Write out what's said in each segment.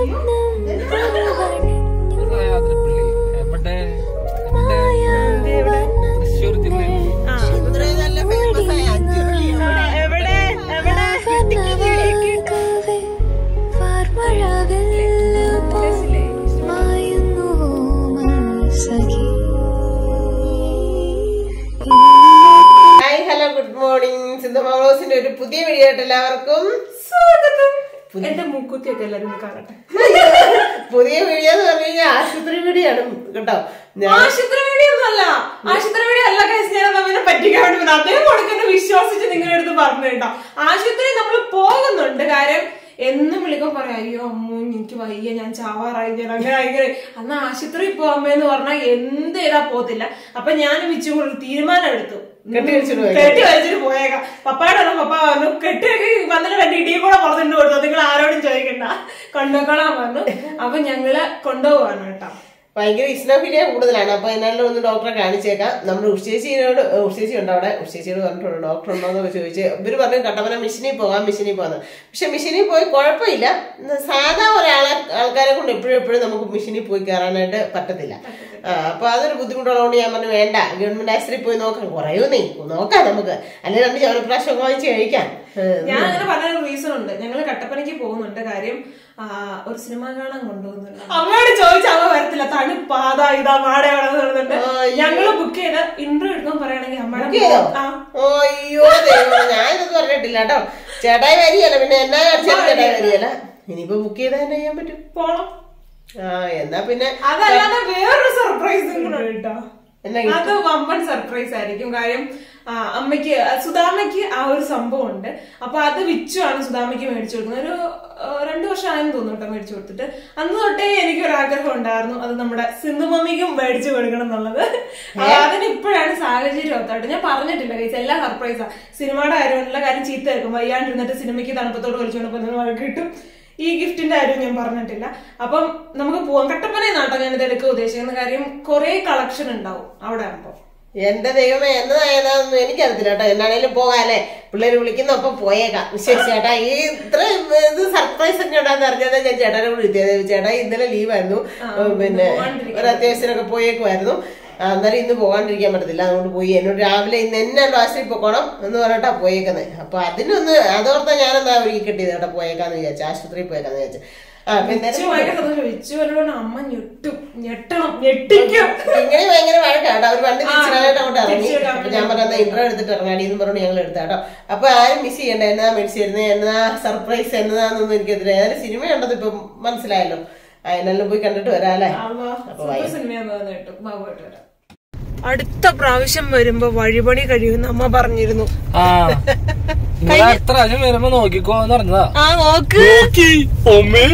സഹ്യാദ്രിപ്പള്ളി എവിടെ എവിടെ തൃശ്ശൂർ ജില്ലയിൽ ഇത്രയും നല്ല ഫേമസ് ആയ അഞ്ചുരുളി എവിടെ എവിടെ hi hello good morning Sindhu മൗളോസിന്റെ ഒരു പുതിയ വീഡിയോ ആയിട്ട് എല്ലാവർക്കും സ്വാഗതം എന്റെ മൂക്കുത്തിയൊക്കെ എല്ലാരും ഒന്ന് കാണട്ടെ പുതിയ വീഡിയോ എന്ന് പറഞ്ഞു കഴിഞ്ഞാൽ ആശുപത്രി വീഡിയോ ആണ് കേട്ടോ ഞാൻ ആശുപത്രി വീഡിയോ ഒന്നുമല്ല ആശുപത്രി വീഡിയോ അല്ല കൈസ് ഞാൻ അവനെ പറ്റിക്കാൻ വേണ്ടി വന്നത്. അദ്ദേഹം കൊടുക്കുന്ന വിശ്വസിച്ച് നിങ്ങളുടെ അടുത്ത് പറഞ്ഞു കേട്ടോ ആശുപത്രി നമ്മൾ പോകുന്നുണ്ട് കാര്യം എന്നും വിളിക്കാൻ പറയാം അയ്യോ അമ്മു എനിക്ക് വയ്യ ഞാൻ ചാവാറായി ഞാൻ അങ്ങനെ അങ്ങനെ അന്ന് ആശുപത്രി പോകാമെന്ന് പറഞ്ഞാൽ എന്ത് ചെയ്താ പോത്തില്ല അപ്പൊ ഞാൻ വിച്ചു കൂടി തീരുമാനം എടുത്തു കെട്ടി വെച്ചിട്ട് പോയേക്കാം. കെട്ടി വലിച്ചിട്ട് പോയേക്കാം പപ്പായുടെ പറഞ്ഞു പപ്പ പറഞ്ഞു കെട്ടി വന്നിട്ട് രണ്ട് ഇടിയും കൂടെ പുറത്തുണ്ട് കൊടുത്തു നിങ്ങൾ ആരോടും ചോദിക്കണ്ട കൊണ്ടുപോയിക്കോളാൻ പറഞ്ഞു അപ്പൊ ഞങ്ങള് കൊണ്ടുപോവാണ് കേട്ടോ ഭയങ്കര ഇസ്ലാഫിലിയ കൂടുതലാണ് അപ്പൊ എന്നാലും ഒന്ന് ഡോക്ടറെ കാണിച്ചേക്കാം നമ്മുടെ ഉഷേച്ചിയോട് ഉഷേച്ചി ഉണ്ടോ അവിടെ ഉഷേച്ചിയോട് പറഞ്ഞിട്ടുണ്ട് ഡോക്ടർ ഉണ്ടോ എന്നൊക്കെ ചോദിച്ച് ഇവര് പറഞ്ഞു കട്ടപ്പന മിഷനിൽ പോകാം മിഷനിൽ പോകാന്ന് പക്ഷെ മിഷനിൽ പോയി കുഴപ്പമില്ല ഇന്ന് സാധാ ഒരാളെ ആൾക്കാരെ കൊണ്ട് എപ്പോഴും എപ്പോഴും നമുക്ക് മിഷനിൽ പോയി കയറാനായിട്ട് പറ്റത്തില്ല ആ അപ്പൊ അതൊരു ബുദ്ധിമുട്ടുള്ളതുകൊണ്ട് ഞാൻ പറഞ്ഞു വേണ്ട ഗവൺമെന്റ് ആശുപത്രിയിൽ പോയി നോക്കാം കുറയുന്നേ നോക്കാം നമുക്ക് അല്ലെങ്കിൽ രണ്ട് ചവരപ്രാശം വാങ്ങിച്ച് കഴിക്കാം ഏഹ്, ഞാൻ അങ്ങനെ പറഞ്ഞ റീസൺ ഉണ്ട് ഞങ്ങൾ കട്ടപ്പനയ്ക്ക് പോകുന്നുണ്ട് കാര്യം ആ, ഒരു സിനിമ കാണാൻ കൊണ്ടുപോകുന്നുണ്ട് അമ്മയോട് ചോദിച്ച അമ്മ വരത്തില്ല തണുപ്പാത ഇതാ മാടെ പറയുന്നുണ്ട് ഞങ്ങള് ബുക്ക് ചെയ്ത് ഇന്റർവ്യൂ എടുക്കാൻ പറയുകയാണെങ്കിൽ ബുക്ക് ചെയ്തോ? അമ്മയുടെ ആ ഓ, അയ്യോ ദൈവമേ, ഞാനിതൊന്നും പറഞ്ഞിട്ടില്ല കേട്ടോ ചേട്ടായി വരികയല്ല പിന്നെ എന്നാ കാണിച്ചാലും ചേട്ടായി വരികയല്ല ഇനിയിപ്പോ ബുക്ക് ചെയ്താൽ എന്നാ ചെയ്യാൻ പറ്റും പോണം ആ എന്നാ പിന്നെ അതല്ലാതെ വേറൊരു സർപ്രൈസ് കൂടെ കേട്ടോ എന്നാ അത് വമ്പൻ സർപ്രൈസ് ആയിരിക്കും കാര്യം ആ, അമ്മയ്ക്ക് സുധാമയ്ക്ക് ആ ഒരു സംഭവം ഉണ്ട് അപ്പൊ അത് വിച്ചുവാണ് സുധാമയ്ക്ക് മേടിച്ചു കൊടുക്കുന്നത് ഒരു ആ, രണ്ടു വർഷം ആയെന്ന് തോന്നുന്നു കേട്ടോ മേടിച്ചു കൊടുത്തിട്ട് അന്ന് തൊട്ടേ എനിക്ക് ഒരു ആഗ്രഹം ഉണ്ടായിരുന്നു അത് നമ്മുടെ സിന്ധു മമ്മിക്കും മേടിച്ചു കൊടുക്കണം എന്നുള്ളത് ആ, അതിന് ഇപ്പോഴാണ് സാഹചര്യം ഒത്തായിട്ട് ഞാൻ പറഞ്ഞിട്ടില്ല കഴിച്ച എല്ലാം സർപ്രൈസാ സിനിമയുടെ കാര്യം എല്ലാ കാര്യം ചീത്ത കേൾക്കും വയ്യാണ്ടിരുന്നിട്ട് സിനിമയ്ക്ക് തണുപ്പത്തോട് കളിച്ചുകൊണ്ട് പോകുന്ന വഴക്ക് കിട്ടും ഈ ഗിഫ്റ്റിന്റെ കാര്യം ഞാൻ പറഞ്ഞിട്ടില്ല അപ്പം നമുക്ക് പോവാം കട്ടപ്പന നാട്ടോ ഞാൻ ഇത് എടുക്കുക ഉദ്ദേശിക്കുന്ന കാര്യം കുറെ കളക്ഷൻ ഉണ്ടാവും അവിടെ ആകുമ്പോ എന്റെ ദൈവമേ എന്നതാ ഏതാണെന്ന് എനിക്കറിയത്തില്ല കേട്ടോ എന്നാണേലും പോകാല്ലേ പിള്ളേര് വിളിക്കുന്ന ഒപ്പം പോയേക്കാം ശരി ചേട്ടാ ഈ ഇത്രയും ഇത് സർപ്രൈസ് ഒക്കെ ഉണ്ടാന്ന് അറിഞ്ഞാൽ ഞാൻ ചേട്ടാനെ വിളിച്ചത് ചേട്ടാ ഇന്നലെ ലീവായിരുന്നു പിന്നെ ഒരു അത്യാവശ്യത്തിനൊക്കെ പോയേക്കുമായിരുന്നു ആ, അന്നേരം ഇന്ന് പോകാണ്ടിരിക്കാൻ പറ്റത്തില്ല അതുകൊണ്ട് പോയി എന്നോട് രാവിലെ ഇന്ന് എന്നെ ആശുപത്രി പോകണം എന്ന് പറഞ്ഞിട്ടാ പോയേക്കുന്നത് അപ്പൊ അതിനൊന്ന് അതോർത്താ ഞാനെന്താ ഒരുക്കി കിട്ടിയത് കേട്ടോ പോയേക്കാന്ന് വിചാരിച്ചു ആശുപത്രിയിൽ പോയേക്കാന്ന് വിചാരിച്ചു ആ പിന്നെ വിച്ചു ഭയങ്കര സന്തോഷം വിച്ചു വല്ലതുകൊണ്ട് അമ്മ ഞെട്ടും ഞെട്ടണം ഞെട്ടിക്കും ഇങ്ങനെ ഭയങ്കര വഴക്കാട്ടോ അവർ വണ്ടി തിരിച്ചിടാനായിട്ട് അങ്ങോട്ട് ഇറങ്ങി തിരിച്ച് വിടാൻ അപ്പൊ ഞാൻ പറഞ്ഞത് ഇന്റർവ്യൂ എടുത്തിട്ട് ഇറങ്ങാടി എന്ന് പറഞ്ഞു ഞങ്ങൾ എടുത്ത കേട്ടോ അപ്പൊ ആരും മിസ് ചെയ്യണ്ട എന്നാ മേടിച്ചു തരുന്നത് എന്നാ സർപ്രൈസ് എന്നതാന്നൊന്നും എനിക്കതില്ല ഏതായാലും സിനിമ ഉണ്ടത് ഇപ്പൊ മനസ്സിലായല്ലോ ആ, എന്നെല്ലാം പോയി കണ്ടിട്ട് വരാല്ലേ സൂപ്പർ സിനിമയാന്ന് പറഞ്ഞു കേട്ടു ബാബുമായിട്ട് വരാം അടുത്ത പ്രാവശ്യം വരുമ്പോ വഴിപണി കഴിയുമെന്ന് അമ്മ പറഞ്ഞിരുന്നു ആ നിങ്ങൾ എത്ര പ്രാവശ്യം വരുമ്പോ നോക്കിക്കോ എന്ന് പറഞ്ഞതാ ആ നോക്ക് നോക്കി ഒമ്മേ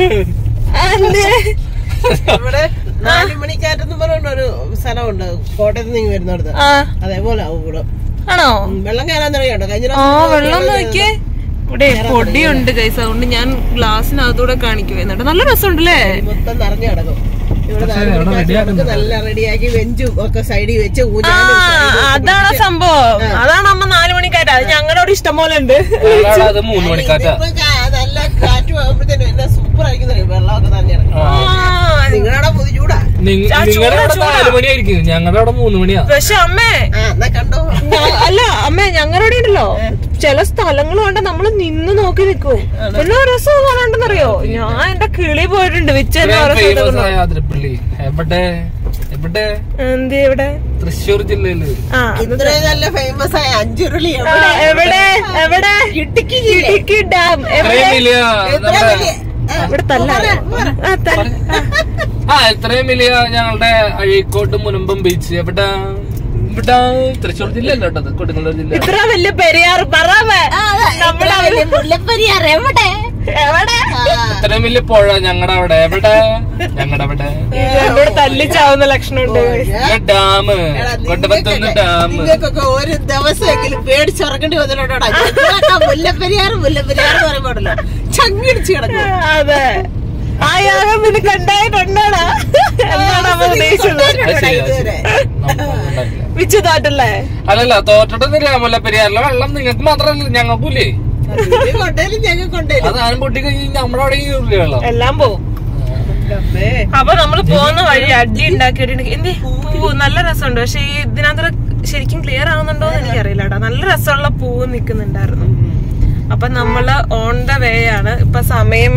ഇവിടെ നാല് മണിക്കാറ്റെന്ന് പറഞ്ഞ ഒരു സ്ഥലമുണ്ട് കോട്ടയത്ത് നിന്ന് വരുന്നിടത്ത് ആ അതേപോലെ ആവും ഇവിടെ ആണോ ഉം, വെള്ളം കയറാൻ തുടങ്ങിയുണ്ടോ കഴിഞ്ഞ ആ പ്രാവശ്യം വെള്ളം നോക്കിയേ ഇവിടെ പൊടിയുണ്ട് കൈസ് അതുകൊണ്ട് ഞാൻ ഗ്ലാസ്സിനകത്തൂടെ കാണിക്കുന്നുണ്ട് നല്ല രസമുണ്ടല്ലേ മൊത്തം നിറഞ്ഞു കിടക്കും ഇവിടെ നാല് ഇവിടെ മണിക്കാറ്റ് നമുക്ക് നല്ല റെഡിയാക്കി വെഞ്ചും ഒക്കെ സൈഡിൽ വെച്ച് ആ ഊഞ്ഞാലും side ലും ഒക്കെ അതാണ് സംഭവം അതാണ് അമ്മ നാലു മണിക്കായിട്ട് അത് ഞങ്ങളോട് ഇഷ്ടം പോലെ ഉണ്ട് ഞങ്ങളവിടെ അത് മൂന്ന് മണിക്കാറ്റാ ഇതിപ്പോ കാ- നല്ല കാറ്റ് ആകുമ്പോഴത്തേനും എല്ലാം സൂപ്പർ ആയിരിക്കും അറിയോ? വെള്ളമൊക്കെ തന്നെ ഇറങ്ങും ആ, നിങ്ങളുടെ പുതു ചൂടാ നിങ്ങ- നിങ്ങളുടെ അവിടെ നാല് മണിയായിരിക്കും ഞങ്ങളുടെ അവിടെ മൂന്ന് മണിയാ പക്ഷെ അമ്മേ ആ എന്നാ കണ്ടോ ഞാ- അല്ല അമ്മ ഞങ്ങളുടെ ഉണ്ടല്ലോ ചില സ്ഥലങ്ങൾ കണ്ട നമ്മള് നിന്ന് നോക്കി നിൽക്കും എല്ലാ രസവും കാണണ്ടെന്നറിയോ ഞാൻ എന്റെ കിളി പോയിട്ടുണ്ട് വിച്ച ഫേമസ് ആയ അതിരപ്പള്ളി എവിടെ എവിടെ എന്ത് എവിടെ തൃശ്ശൂർ ജില്ലയില് ആ ഇത്രയും നല്ല ഫേമസ് ആയ അഞ്ചുരുളി ആ, എവിടെ എവിടെ ഇടുക്കി ഇടുക്കി ഡാം ഇത്രയും വലിയ നമ്മുടെ ഇവിടെ തല്ല ആ, തല്ല. ആ. ആ ഇത്രയും വലിയ ഞങ്ങളുടെ അഴീക്കോട്ട് മുനമ്പം ബീച്ച് എവിടെ ഇവിടെ തൃശ്ശൂർ ജില്ല അല്ല കേട്ടത് കൊടുങ്ങല്ലൂർ ജില്ല ഇത്ര വലിയ പെരിയാർ പറവേ നമ്മുടെ മുല്ലപ്പെരിയാർ എവിടെ എവിടെ ഇത്രയും വലിയ പുഴ ഞങ്ങളുടെ അവിടെ എവിടെ ഞങ്ങളുടെ അവിടെ ഇത് എന്നോട് തല്ലിച്ചാവുന്ന ലക്ഷണമുണ്ട് ഡാം കൊട്ടപ്പത്തുനിന്ന് ഡാം നിങ്ങൾക്കൊക്കെ ഒരു ദിവസമെങ്കിലും പേടിച്ചുറങ്ങേണ്ടി വന്നിട്ടുണ്ടോടാ ഞങ്ങളൊക്കെ മുല്ലപ്പെരിയാർ മുല്ലപ്പെരിയാർ എന്ന് പറയുമ്പോഴല്ലോ ചങ്ങിടിച്ച് കിടക്കും അതെ ആ യാഗം പിന്നെ കണ്ടായിട്ടുണ്ടോടാ എന്താണ് അവ ഉദ്ദേശിച്ചത് അത് ശരിയാ അത് ശരിയാ. നമുക്കൊന്നും ഉണ്ടായില്ല. വിച്ചു തോറ്റല്ലേ അല്ലല്ല തോറ്റിട്ടൊന്നുമില്ല മുല്ലപ്പെരിയാറിലെ വെള്ളം നിങ്ങൾക്ക് മാത്രമല്ല ഞങ്ങൾക്കൂലേ കൊണ്ടേലും ഞങ്ങൾ കൊണ്ടേലും അത് ആരും പൊട്ടി കഴിഞ്ഞ് നമ്മുടെ അവിടെ ഈ ഉരുളി വെള്ളം എല്ലാം പോവും ആ. അപ്പൊ നമ്മള് പോകുന്ന വഴി അടി ഉണ്ടാക്കിയിട്ട് എന്ത് പൂ നല്ല രസമുണ്ട് പക്ഷെ ഈ ഇതിനകത്ത് ശരിക്കും ക്ലിയർ ആവുന്നുണ്ടോ എന്ന് എനിക്കറിയില്ല കേട്ടോ നല്ല രസമുള്ള പൂവ് നിക്കുന്നുണ്ടായിരുന്നു അപ്പൊ നമ്മള് ഓൺ ദ വേ ആണ് ഇപ്പൊ സമയം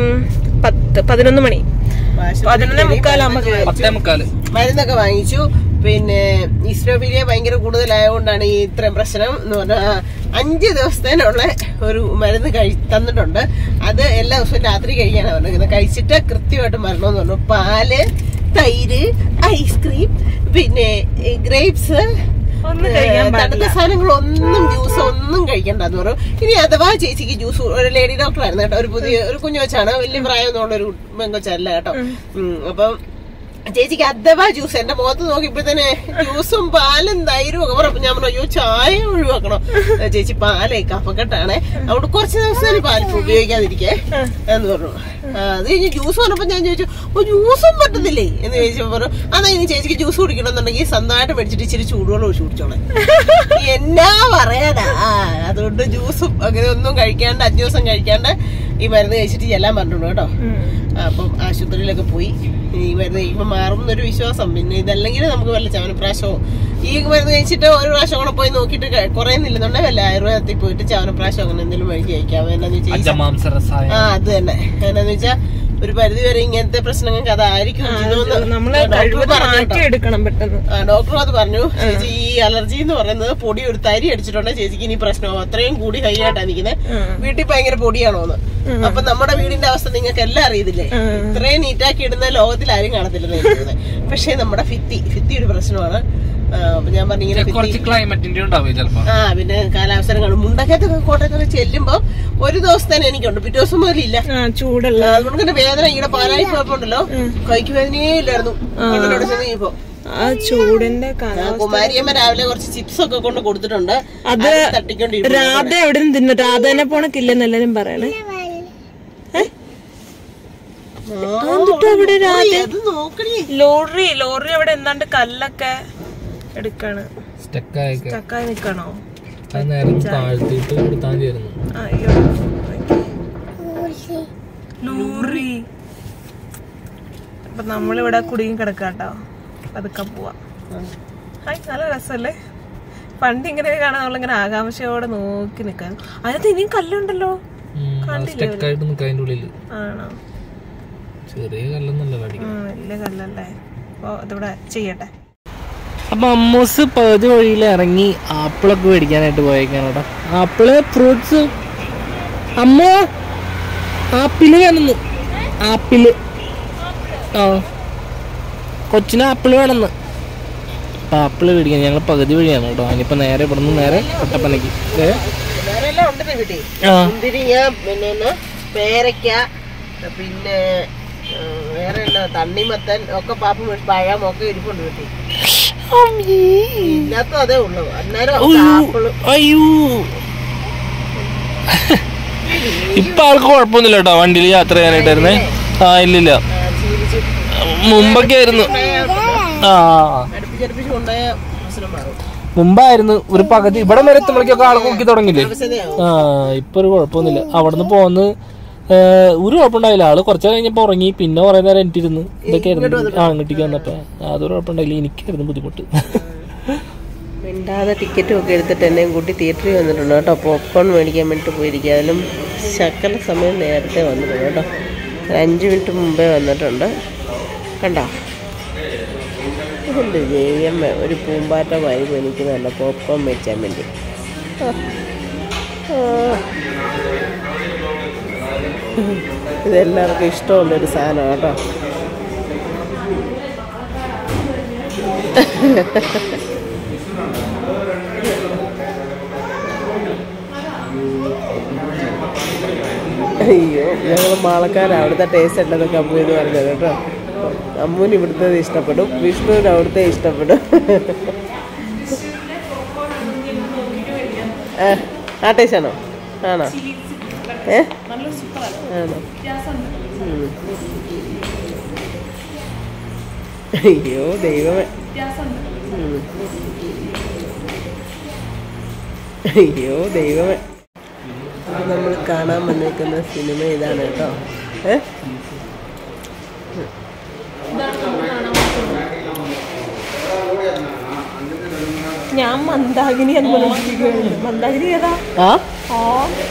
പത്ത് പതിനൊന്ന് മണി പതിനൊന്നേ മുക്കാലാകുമ്പോ കേറി. പത്തേ മുക്കാല് മരുന്നൊക്കെ വാങ്ങിച്ചു പിന്നെ ഇസ്രോബീരിയ ഭയങ്കര കൂടുതലായതുകൊണ്ടാണ് ഈ ഇത്രയും പ്രശ്നം എന്ന് പറഞ്ഞാൽ അഞ്ച് ദിവസത്തേനുള്ള ഒരു മരുന്ന് കഴി തന്നിട്ടുണ്ട് അത് എല്ലാ ദിവസവും രാത്രി കഴിക്കാനാണ് പറഞ്ഞിരിക്കുന്നത് കഴിച്ചിട്ട് കൃത്യമായിട്ട് മരണമെന്ന് പറഞ്ഞു പാല് തൈര് ഐസ്ക്രീം പിന്നെ ഗ്രേപ്സ് ഒന്നും കഴിക്കാൻ തണുത്ത സാധനങ്ങളൊന്നും ജ്യൂസ് ഒന്നും കഴിക്കണ്ടെന്ന് പറഞ്ഞു ഇനി അഥവാ ചേച്ചിക്ക് ജ്യൂസ് ഒരു ലേഡി ഡോക്ടർ ആയിരുന്നു കേട്ടോ ഒരു പുതിയ ഒരു കുഞ്ഞു വെച്ചാണ് വലിയ പ്രായമൊന്നുള്ള ഒരു പെങ്കൊച്ചല്ല കേട്ടോ ഉം, അപ്പം ചേച്ചിക്ക് അഥവാ ജ്യൂസ് എന്റെ മുഖത്ത് നോക്കിയപ്പോഴത്തേന് ജ്യൂസും പാലും തൈരും ഒക്കെ പറഞ്ഞു ഞാൻ പറഞ്ഞു അയ്യോ ചായ ഒഴിവാക്കണം ചേച്ചി പാലേ കഫക്കെട്ടാണ് അതുകൊണ്ട് കുറച്ച് ദിവസം പാൽ ഉപയോഗിക്കാതിരിക്കേ എന്ന് പറഞ്ഞു ആ, അത് കഴിഞ്ഞ് ജ്യൂസ് പറഞ്ഞപ്പോ ഞാൻ ചോദിച്ചു ഓ ജ്യൂസും പറ്റുന്നില്ലേ എന്ന് ചോദിച്ചപ്പോ പറഞ്ഞു അതാ ഇനി ചേച്ചിക്ക് ജ്യൂസ് കുടിക്കണമെന്നുണ്ടെങ്കിൽ സ്വന്തമായിട്ട് മേടിച്ചിട്ട് ഇച്ചിരി ചൂടുവെള്ളം ഒഴിച്ച് കുടിച്ചോളെ എന്നാ പറയാനാ ആ, അതുകൊണ്ട് ജ്യൂസും അങ്ങനെ ഒന്നും കഴിക്കാണ്ട് അഞ്ചു ദിവസം കഴിക്കാണ്ട് ഈ മരുന്ന് കഴിച്ചിട്ട് ചെല്ലാൻ പറഞ്ഞിട്ടുണ്ട് കേട്ടോ അപ്പം ആശുപത്രിയിലൊക്കെ പോയി ഈ മരുന്ന് കഴിക്കുമ്പോൾ മാറും എന്നൊരു വിശ്വാസം പിന്നെ ഇതല്ലെങ്കിൽ നമുക്ക് വല്ല ചവനപ്രാശമോ ഈ മരുന്ന് കഴിച്ചിട്ട് ഒരു പ്രാവശ്യം കൂടെ പോയി നോക്കിയിട്ട് ക- കുറയുന്നില്ലെന്നുണ്ടെങ്കിൽ വല്ല ആയുർവേദത്തിൽ പോയിട്ട് ചവനപ്രാശം അങ്ങനെ എന്തെങ്കിലും വഴിക്ക് കഴിക്കാം എന്നാന്ന് വെച്ചാൽ ഈ അജമാംസ രസായനം ആ അത് തന്നെ എന്നാന്ന് വെച്ചാ ഒരു പരിധി വരെ ഇങ്ങനത്തെ പ്രശ്നങ്ങൾക്ക് അതായിരിക്കും ഇതെന്ന് നമ്മള് ഡോക്ടർ കഴിവതും പറഞ്ഞു കേട്ടോ. മാറ്റി എടുക്കണം പെട്ടെന്ന് ആ, ഡോക്ടർ അത് പറഞ്ഞു ചേച്ചി ഈ അലർജി എന്ന് പറയുന്നത് പൊടി ഒരു തരി അടിച്ചിട്ടുണ്ടെങ്കിൽ ചേച്ചിക്ക് ഇനി പ്രശ്നമാവും അത്രയും കൂടി കൈയായിട്ടാ നിൽക്കുന്നത് വീട്ടിൽ ഭയങ്കര പൊടിയാണോന്ന് അപ്പൊ നമ്മുടെ വീടിന്റെ അവസ്ഥ നിങ്ങൾക്ക് എല്ലാം അറിയത്തില്ലേ ഇത്രയും നീറ്റാക്കി ഇടുന്ന ലോകത്തിൽ ആരും കാണത്തില്ലെന്ന് തോന്നുന്നത് പക്ഷെ നമ്മുടെ ഫിത്തി ഫിത്തി ഒരു പ്രശ്നമാണ് ആ, അപ്പൊ ഞാൻ പറഞ്ഞു ഇങ്ങനെ ഫിത്തി കുറച്ച് ക്ലൈമറ്റിന്റെ ഉണ്ടാവും ചിലപ്പോ ആ പിന്നെ കാലാവസ്ഥ കാണും മുണ്ടക്കത്തൊക്കെ കോട്ടയത്തൊക്കെ ചെല്ലുമ്പോ ഒരു ദിവസത്തേന് എനിക്കുണ്ട് പിറ്റേ ദിവസം മുതൽ ഇല്ല ആ ചൂടുള്ള അതുകൊണ്ട് തന്നെ വേദന ഇങ്ങനെ പാലായി പോയപ്പോണ്ടല്ലോ കൈക്ക് വേദനയേ ഇല്ലായിരുന്നു കണ്ണിനോട് ചെന്ന് കഴിഞ്ഞപ്പോ ആ ചൂടിന്റെ ആ, കാലാവസ്ഥ കുമാരിയമ്മ രാവിലെ കുറച്ച് ചിപ്സ് ഒക്കെ കൊണ്ട് കൊടുത്തിട്ടുണ്ട് അത് അത് തട്ടിക്കൊണ്ടിരിക്കും രാധ എവിടെ നിന്ന് തിന്നു രാധേനെ പോണക്കില്ലെന്ന് എല്ലാരും പറയണേ എന്നിട്ടോ ഇവിടെ രാധ അത് നോക്കണേ ലോറി ലോറി അവിടെ എന്താണ്ട് കല്ലൊക്കെ എടുക്കാണ് സ്റ്റക്കായൊക്കെ ചക്കായി നിക്കണോ അത് നേരം താഴ്ത്തിയിട്ട് കൊടുത്താൽ മതിയായിരുന്നു അയ്യോ ലോറി അപ്പൊ നമ്മളിവിടെ കുടുങ്ങി കിടക്കാട്ടോ പതുക്കെ പോവാ ഹായ് നല്ല രസല്ലേ പണ്ട് ഇങ്ങനെ കാണാൻ നമ്മളിങ്ങനെ ആകാംക്ഷയോടെ നോക്കി നിക്കാൻ അതിനകത്ത് ഇനിയും കല്ലുണ്ടല്ലോ സ്റ്റക്കായിട്ട് നിൽക്കുക അതിന്റെ ഉള്ളില് ആണോ ചെറിയ കല്ലൊന്നല്ല അടിക്കും ഉം, വലിയ കല്ലല്ലേ അപ്പൊ ഇതിവിടെ ചെയ്യട്ടെ അപ്പൊ അമ്മൂസ് പകുതി വഴിയിൽ ഇറങ്ങി ആപ്പിളൊക്കെ മേടിക്കാനായിട്ട് പോയേക്കാണ് കേട്ടോ ആപ്പിള് ഫ്രൂട്ട്സ് അമ്മ ആപ്പിള് വേണമെന്ന് ആപ്പിള് ആ കൊച്ചിന് ആപ്പിള് വേണമെന്ന് അപ്പൊ ആപ്പിള് മേടിക്കാൻ ഞങ്ങൾ പകുതി വഴിയാണ് കേട്ടോ ഇനിയിപ്പോ നേരെ ഇവിടെ നിന്ന് നേരെ കട്ടപ്പനയ്ക്ക് ഏ? വേറെ എല്ലാം ഉണ്ട് വീട്ടിൽ ആ മുന്തിരിങ്ങ പിന്നെ എന്നാ, പേരയ്ക്ക പിന്നെ ഉം, വേറെ എന്നാ തണ്ണിമത്തൻ ഒക്കെ പാപ്പ മേടിച്ച് പഴം ഒക്കെ ഇരിപ്പുണ്ട് വീട്ടിൽ ഇല്ലാത്ത അതേ ഉള്ളൂ അന്നേരം ആപ്പിള് അയ്യോ ഇപ്പൊ ആൾക്ക് കുഴപ്പമൊന്നുമില്ല കേട്ടോ വണ്ടിയിൽ യാത്ര ചെയ്യാനായിട്ടായിരുന്നേ ആ ഇല്ലില്ല ശീലിച്ച് മുമ്പൊക്കെ ആയിരുന്നു ആ അടുപ്പിച്ചടുപ്പിച്ച് കൊണ്ടുപോയ പ്രശ്നം മാറും മുമ്പായിരുന്നു ഒരു പകുതി ഇവിടെ വരെ എത്തുമ്പോഴേക്കൊക്കെ ആൾ നോക്കി തുടങ്ങില്ലേ ആവശ്യതയാവും ആ ഇപ്പൊ ഒരു കുഴപ്പമൊന്നുമില്ല അവിടുന്ന് പോന്ന് ഏ, ഒരു കുഴപ്പമുണ്ടായില്ല ആള് കുറച്ച് കഴിഞ്ഞപ്പോ ഉറങ്ങി പിന്നെ കുറെ നേരം എനിട്ടിരുന്നു ഇതൊക്കെ ആയിരുന്നു ആ ഇങ്ങോട്ടേക്ക് വന്നപ്പോ അതൊരു കുഴപ്പമുണ്ടായില്ല എനിക്കായിരുന്നു ബുദ്ധിമുട്ട് മിണ്ടാതെ ടിക്കറ്റും ഒക്കെ എടുത്തിട്ട് എന്നെയും കൂട്ടി തിയേറ്ററിൽ വന്നിട്ടുണ്ട് കേട്ടോ പോപ്കോൺ മേടിക്കാൻ വേണ്ടിയിട്ട് പോയിരിക്കുക അതിലും ശക്കല സമയം നേരത്തെ വന്നിട്ടുണ്ട് കേട്ടോ ഒരു അഞ്ച് മിനിറ്റ് മുമ്പേ വന്നിട്ടുണ്ട് കണ്ടോ എന്ത് ജയമ്മ ഒരു പൂമ്പാറ്റ വൈബ് എനിക്ക് നല്ല പോപ്കോൺ മേടിച്ചാൻ വേണ്ടി ആ. ആ. ഇതെല്ലാവർക്കും ഇഷ്ടമുള്ളൊരു സാധനമാണ് കേട്ടോ അയ്യോ ഞങ്ങൾ മാളക്കാർ അവിടുത്തെ ടേസ്റ്റ് ഉണ്ടെന്നൊക്കെ അമ്മു എന്ന് പറഞ്ഞത് കേട്ടോ അമ്മുവിന് ഇവിടുത്തെ ഇഷ്ടപ്പെടും വിഷ്ണുവിന് അവിടുത്തെ ഇഷ്ടപ്പെടും ആ, ആ ടേസ്റ്റ് ആണോ ആണോ ഏ ആണോ ഉം. അയ്യോ ദൈവമേ ഉം. അയ്യോ ദൈവമേ നമ്മൾ കാണാൻ വന്നേക്കുന്ന സിനിമ ഇതാണ് കേട്ടോ ഏ ഞാൻ മന്ദാകിനി എന്ന് പറഞ്ഞിരിക്കുകയാണ് മന്ദാകിനി ഏതാ ആ ആ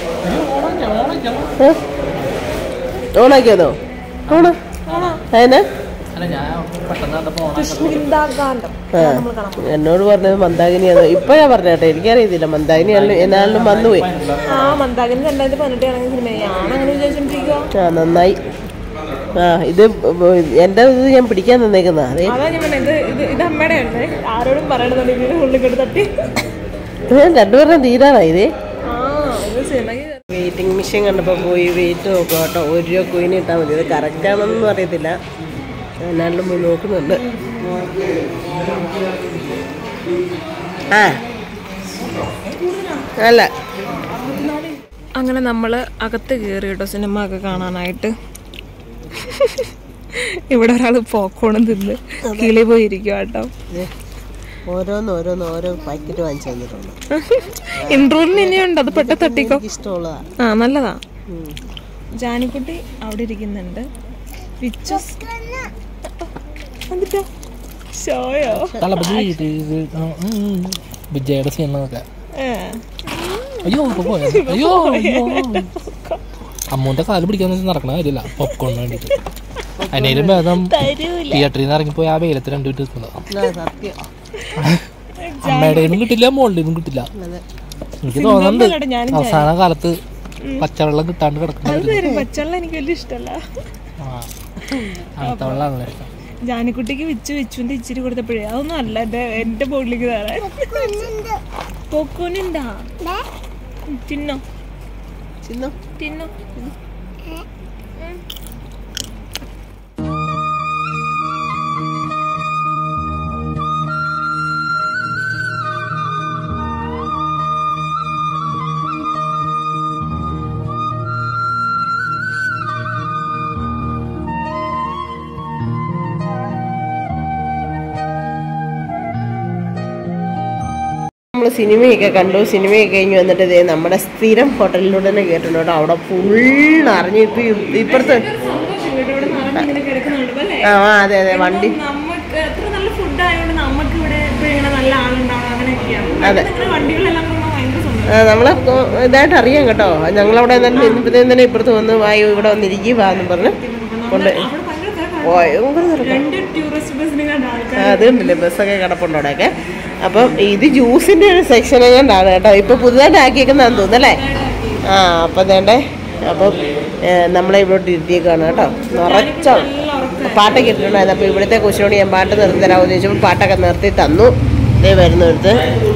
ഓണാക്കിയതോ ഓണ അതിന് അല്ല ഞാൻ പെട്ടെന്ന് കണ്ടപ്പോ ഓണാക്കി. കൃഷ്ണഗാന്ധം ആ എന്നോട് പറഞ്ഞത് മന്ദാകിനിയാണോ ഇപ്പൊ ഞാൻ പറഞ്ഞേട്ടെ എനിക്കറിയത്തില്ല മന്ദാകിനി എന്നാലും വന്നുപോയി ആ മന്ദാകിനി രണ്ടായിരത്തി പതിനെട്ട് ഇറങ്ങിയ സിനിമ ഞാൻ അങ്ങനെ വിചാരിച്ചോണ്ടിരിക്കുക ആ നന്നായി ആ ഇത് എൻ്റെ ഇത് ഞാൻ പിടിക്കാൻ തന്നേക്കുന്ന അതേ അതാ ഞാൻ പറഞ്ഞത് ഇത് ഇത് അമ്മയുടെ ഉണ്ട് ആരോടും പറയണമെന്നുണ്ടെങ്കിൽ ഉള്ളിൽ കെട്ട് തട്ടി രണ്ടുപേരുടെ തീരാറായി ഇതേ ആ ഇത് സിനിമ വെയിറ്റിംഗ് മെഷീൻ കണ്ടപ്പോൾ പോയി വെയിറ്റ് നോക്കുക കേട്ടോ ഒരു രൂപ കോയിന് ഇട്ടാൽ മതി ഇത് കറക്റ്റ് ആണെന്നൊന്നും അറിയത്തില്ല എന്നാലും പോയി നോക്കുന്നുണ്ട് ആ അല്ല അങ്ങനെ നമ്മൾ അകത്ത് കയറി കേട്ടോ സിനിമ ഒക്കെ കാണാനായിട്ട് ഇവിടെ ഒരാൾ പോക്കോണം തിന്ന് കിളി പോയിരിക്കുക കേട്ടോ ദേ, ഓരോന്ന് ഓരോന്ന് ഓരോ പാക്കറ്റ് വാങ്ങിച്ചു തന്നിട്ടുണ്ട് ഇൻട്രോലിന് ഇനിയുണ്ട് അത് പെട്ടെന്ന് തട്ടിക്കോ എനിക്ക് ഇഷ്ടമുള്ളതാ ആ നല്ലതാ ഉം. ജാനിക്കുട്ടി അവിടെ ഇരിക്കുന്നുണ്ട് വിച്ചു എന്നിട്ടോ ഷോയോ തളപതി ഇത് ഇത് ആ, ഉം, ഉം. വിജയുടെ സീനൊക്കെ ഏ. അയ്യോ ഇപ്പൊ പോയോ അയ്യോ അയ്യോ അമ്മൂന്റെ കാല് പിടിക്കാൻ നടക്കണ കാര്യമില്ല പോപ്കോണിന് വേണ്ടിട്ട് അതിനേലും ഭേദം തരൂല തിയേറ്ററിൽ നിന്ന് ഇറങ്ങിപ്പോയി ആ വെയിലത്ത് രണ്ടു മിനിറ്റ് നിൽക്കുന്നത് ആ, സത്യം അമ്മയുടെ നിന്നും കിട്ടില്ല മോളുടെ നിന്നും കിട്ടില്ല അതെ എനിക്ക് തോന്നുന്നുണ്ട് അല്ലാണ്ട് ഞാനും അവസാന കാലത്ത് പച്ചവെള്ളം കിട്ടാണ്ട് കിടക്കുന്ന അത് തരും പച്ചവെള്ളം എനിക്ക് വലിയ ഇഷ്ടമല്ല അങ്ങനത്തെ വെള്ളമാണല്ലോ ഇഷ്ടം ജാനിക്കുട്ടിക്ക് വിച്ചു വിച്ചുവിന്റെ ഇച്ചിരി കൊടുത്തപ്പോഴേ അതൊന്നും അല്ല എന്റെ എന്റെ ബോഡിലേക്ക് തരാൻ പൊക്കോനുണ്ടാ തിന്നോ ചിന്നു തിന്നോ നമ്മൾ സിനിമയൊക്കെ കണ്ടു സിനിമയൊക്കെ കഴിഞ്ഞ് വന്നിട്ട് ഇതേ നമ്മുടെ സ്ഥിരം ഹോട്ടലിലൂടെ തന്നെ കേട്ടിട്ടുണ്ട് കേട്ടോ അവിടെ ഫുൾ അറിഞ്ഞു ഇപ്പൊ ഇപ്പുറത്ത് ഇങ്ങനെ കിടക്കുന്നുണ്ട് അല്ലേ ആ ആ, അതെ അതെ വണ്ടി നമുക്ക് എത്ര നല്ല ഫുഡ് ആയതുകൊണ്ട് നമുക്ക് ഇവിടെ എപ്പോഴും ഇങ്ങനെ നല്ല ആളുണ്ടാവണം അങ്ങനെയൊക്കെയാണ് അതെ. ഇങ്ങനെ വണ്ടികളെല്ലാം കാണുമ്പോൾ ഭയങ്കര സന്തോഷം ആ, നമ്മളെ കൊ- ഇതായിട്ട് അറിയാം കേട്ടോ ഞങ്ങളവിടെ തന്നെ നിന്നപ്പോഴത്തേനും തന്നെ ഇപ്പുറത്ത് വന്ന് വായു ഇവിടെ വന്നിരിക്കുക എന്നും പറഞ്ഞ് കൊണ്ട് അവിടെ ഭയങ്കര തിരക്കാണ്. ഭയങ്കര തിരക്കാ. രണ്ട് ടൂറിസ്റ്റ് ബസ്സിന് കണ്ട ആൾക്കാർ ആ, അതുണ്ടല്ലേ ബസ്സൊക്കെ കിടപ്പുണ്ട് അവിടെയൊക്കെ അപ്പം ഇത് ജ്യൂസിന്റെ ഒരു സെക്ഷൻ കണ്ടാണ് കേട്ടോ ഇപ്പൊ പുതുതായിട്ട് ആക്കിയേക്കുന്നതാന്ന് തോന്നുന്നല്ലേ ആ അപ്പം വേണ്ടേ അപ്പം ഏ, നമ്മളെ ഇവിടെ ഇരുത്തിയേക്കാണ് കേട്ടോ നിറച്ച പാട്ടൊക്കെ ഇട്ടിട്ടുണ്ടായിരുന്നു അപ്പോൾ ഇവിടുത്തെ കൊച്ചിനോട് ഞാൻ പാട്ട് നിർത്തി തരാമെന്ന് ചോദിച്ചപ്പോൾ പാട്ടൊക്കെ നിർത്തി തന്നു ഇതേ വരുന്നു എടുത്ത്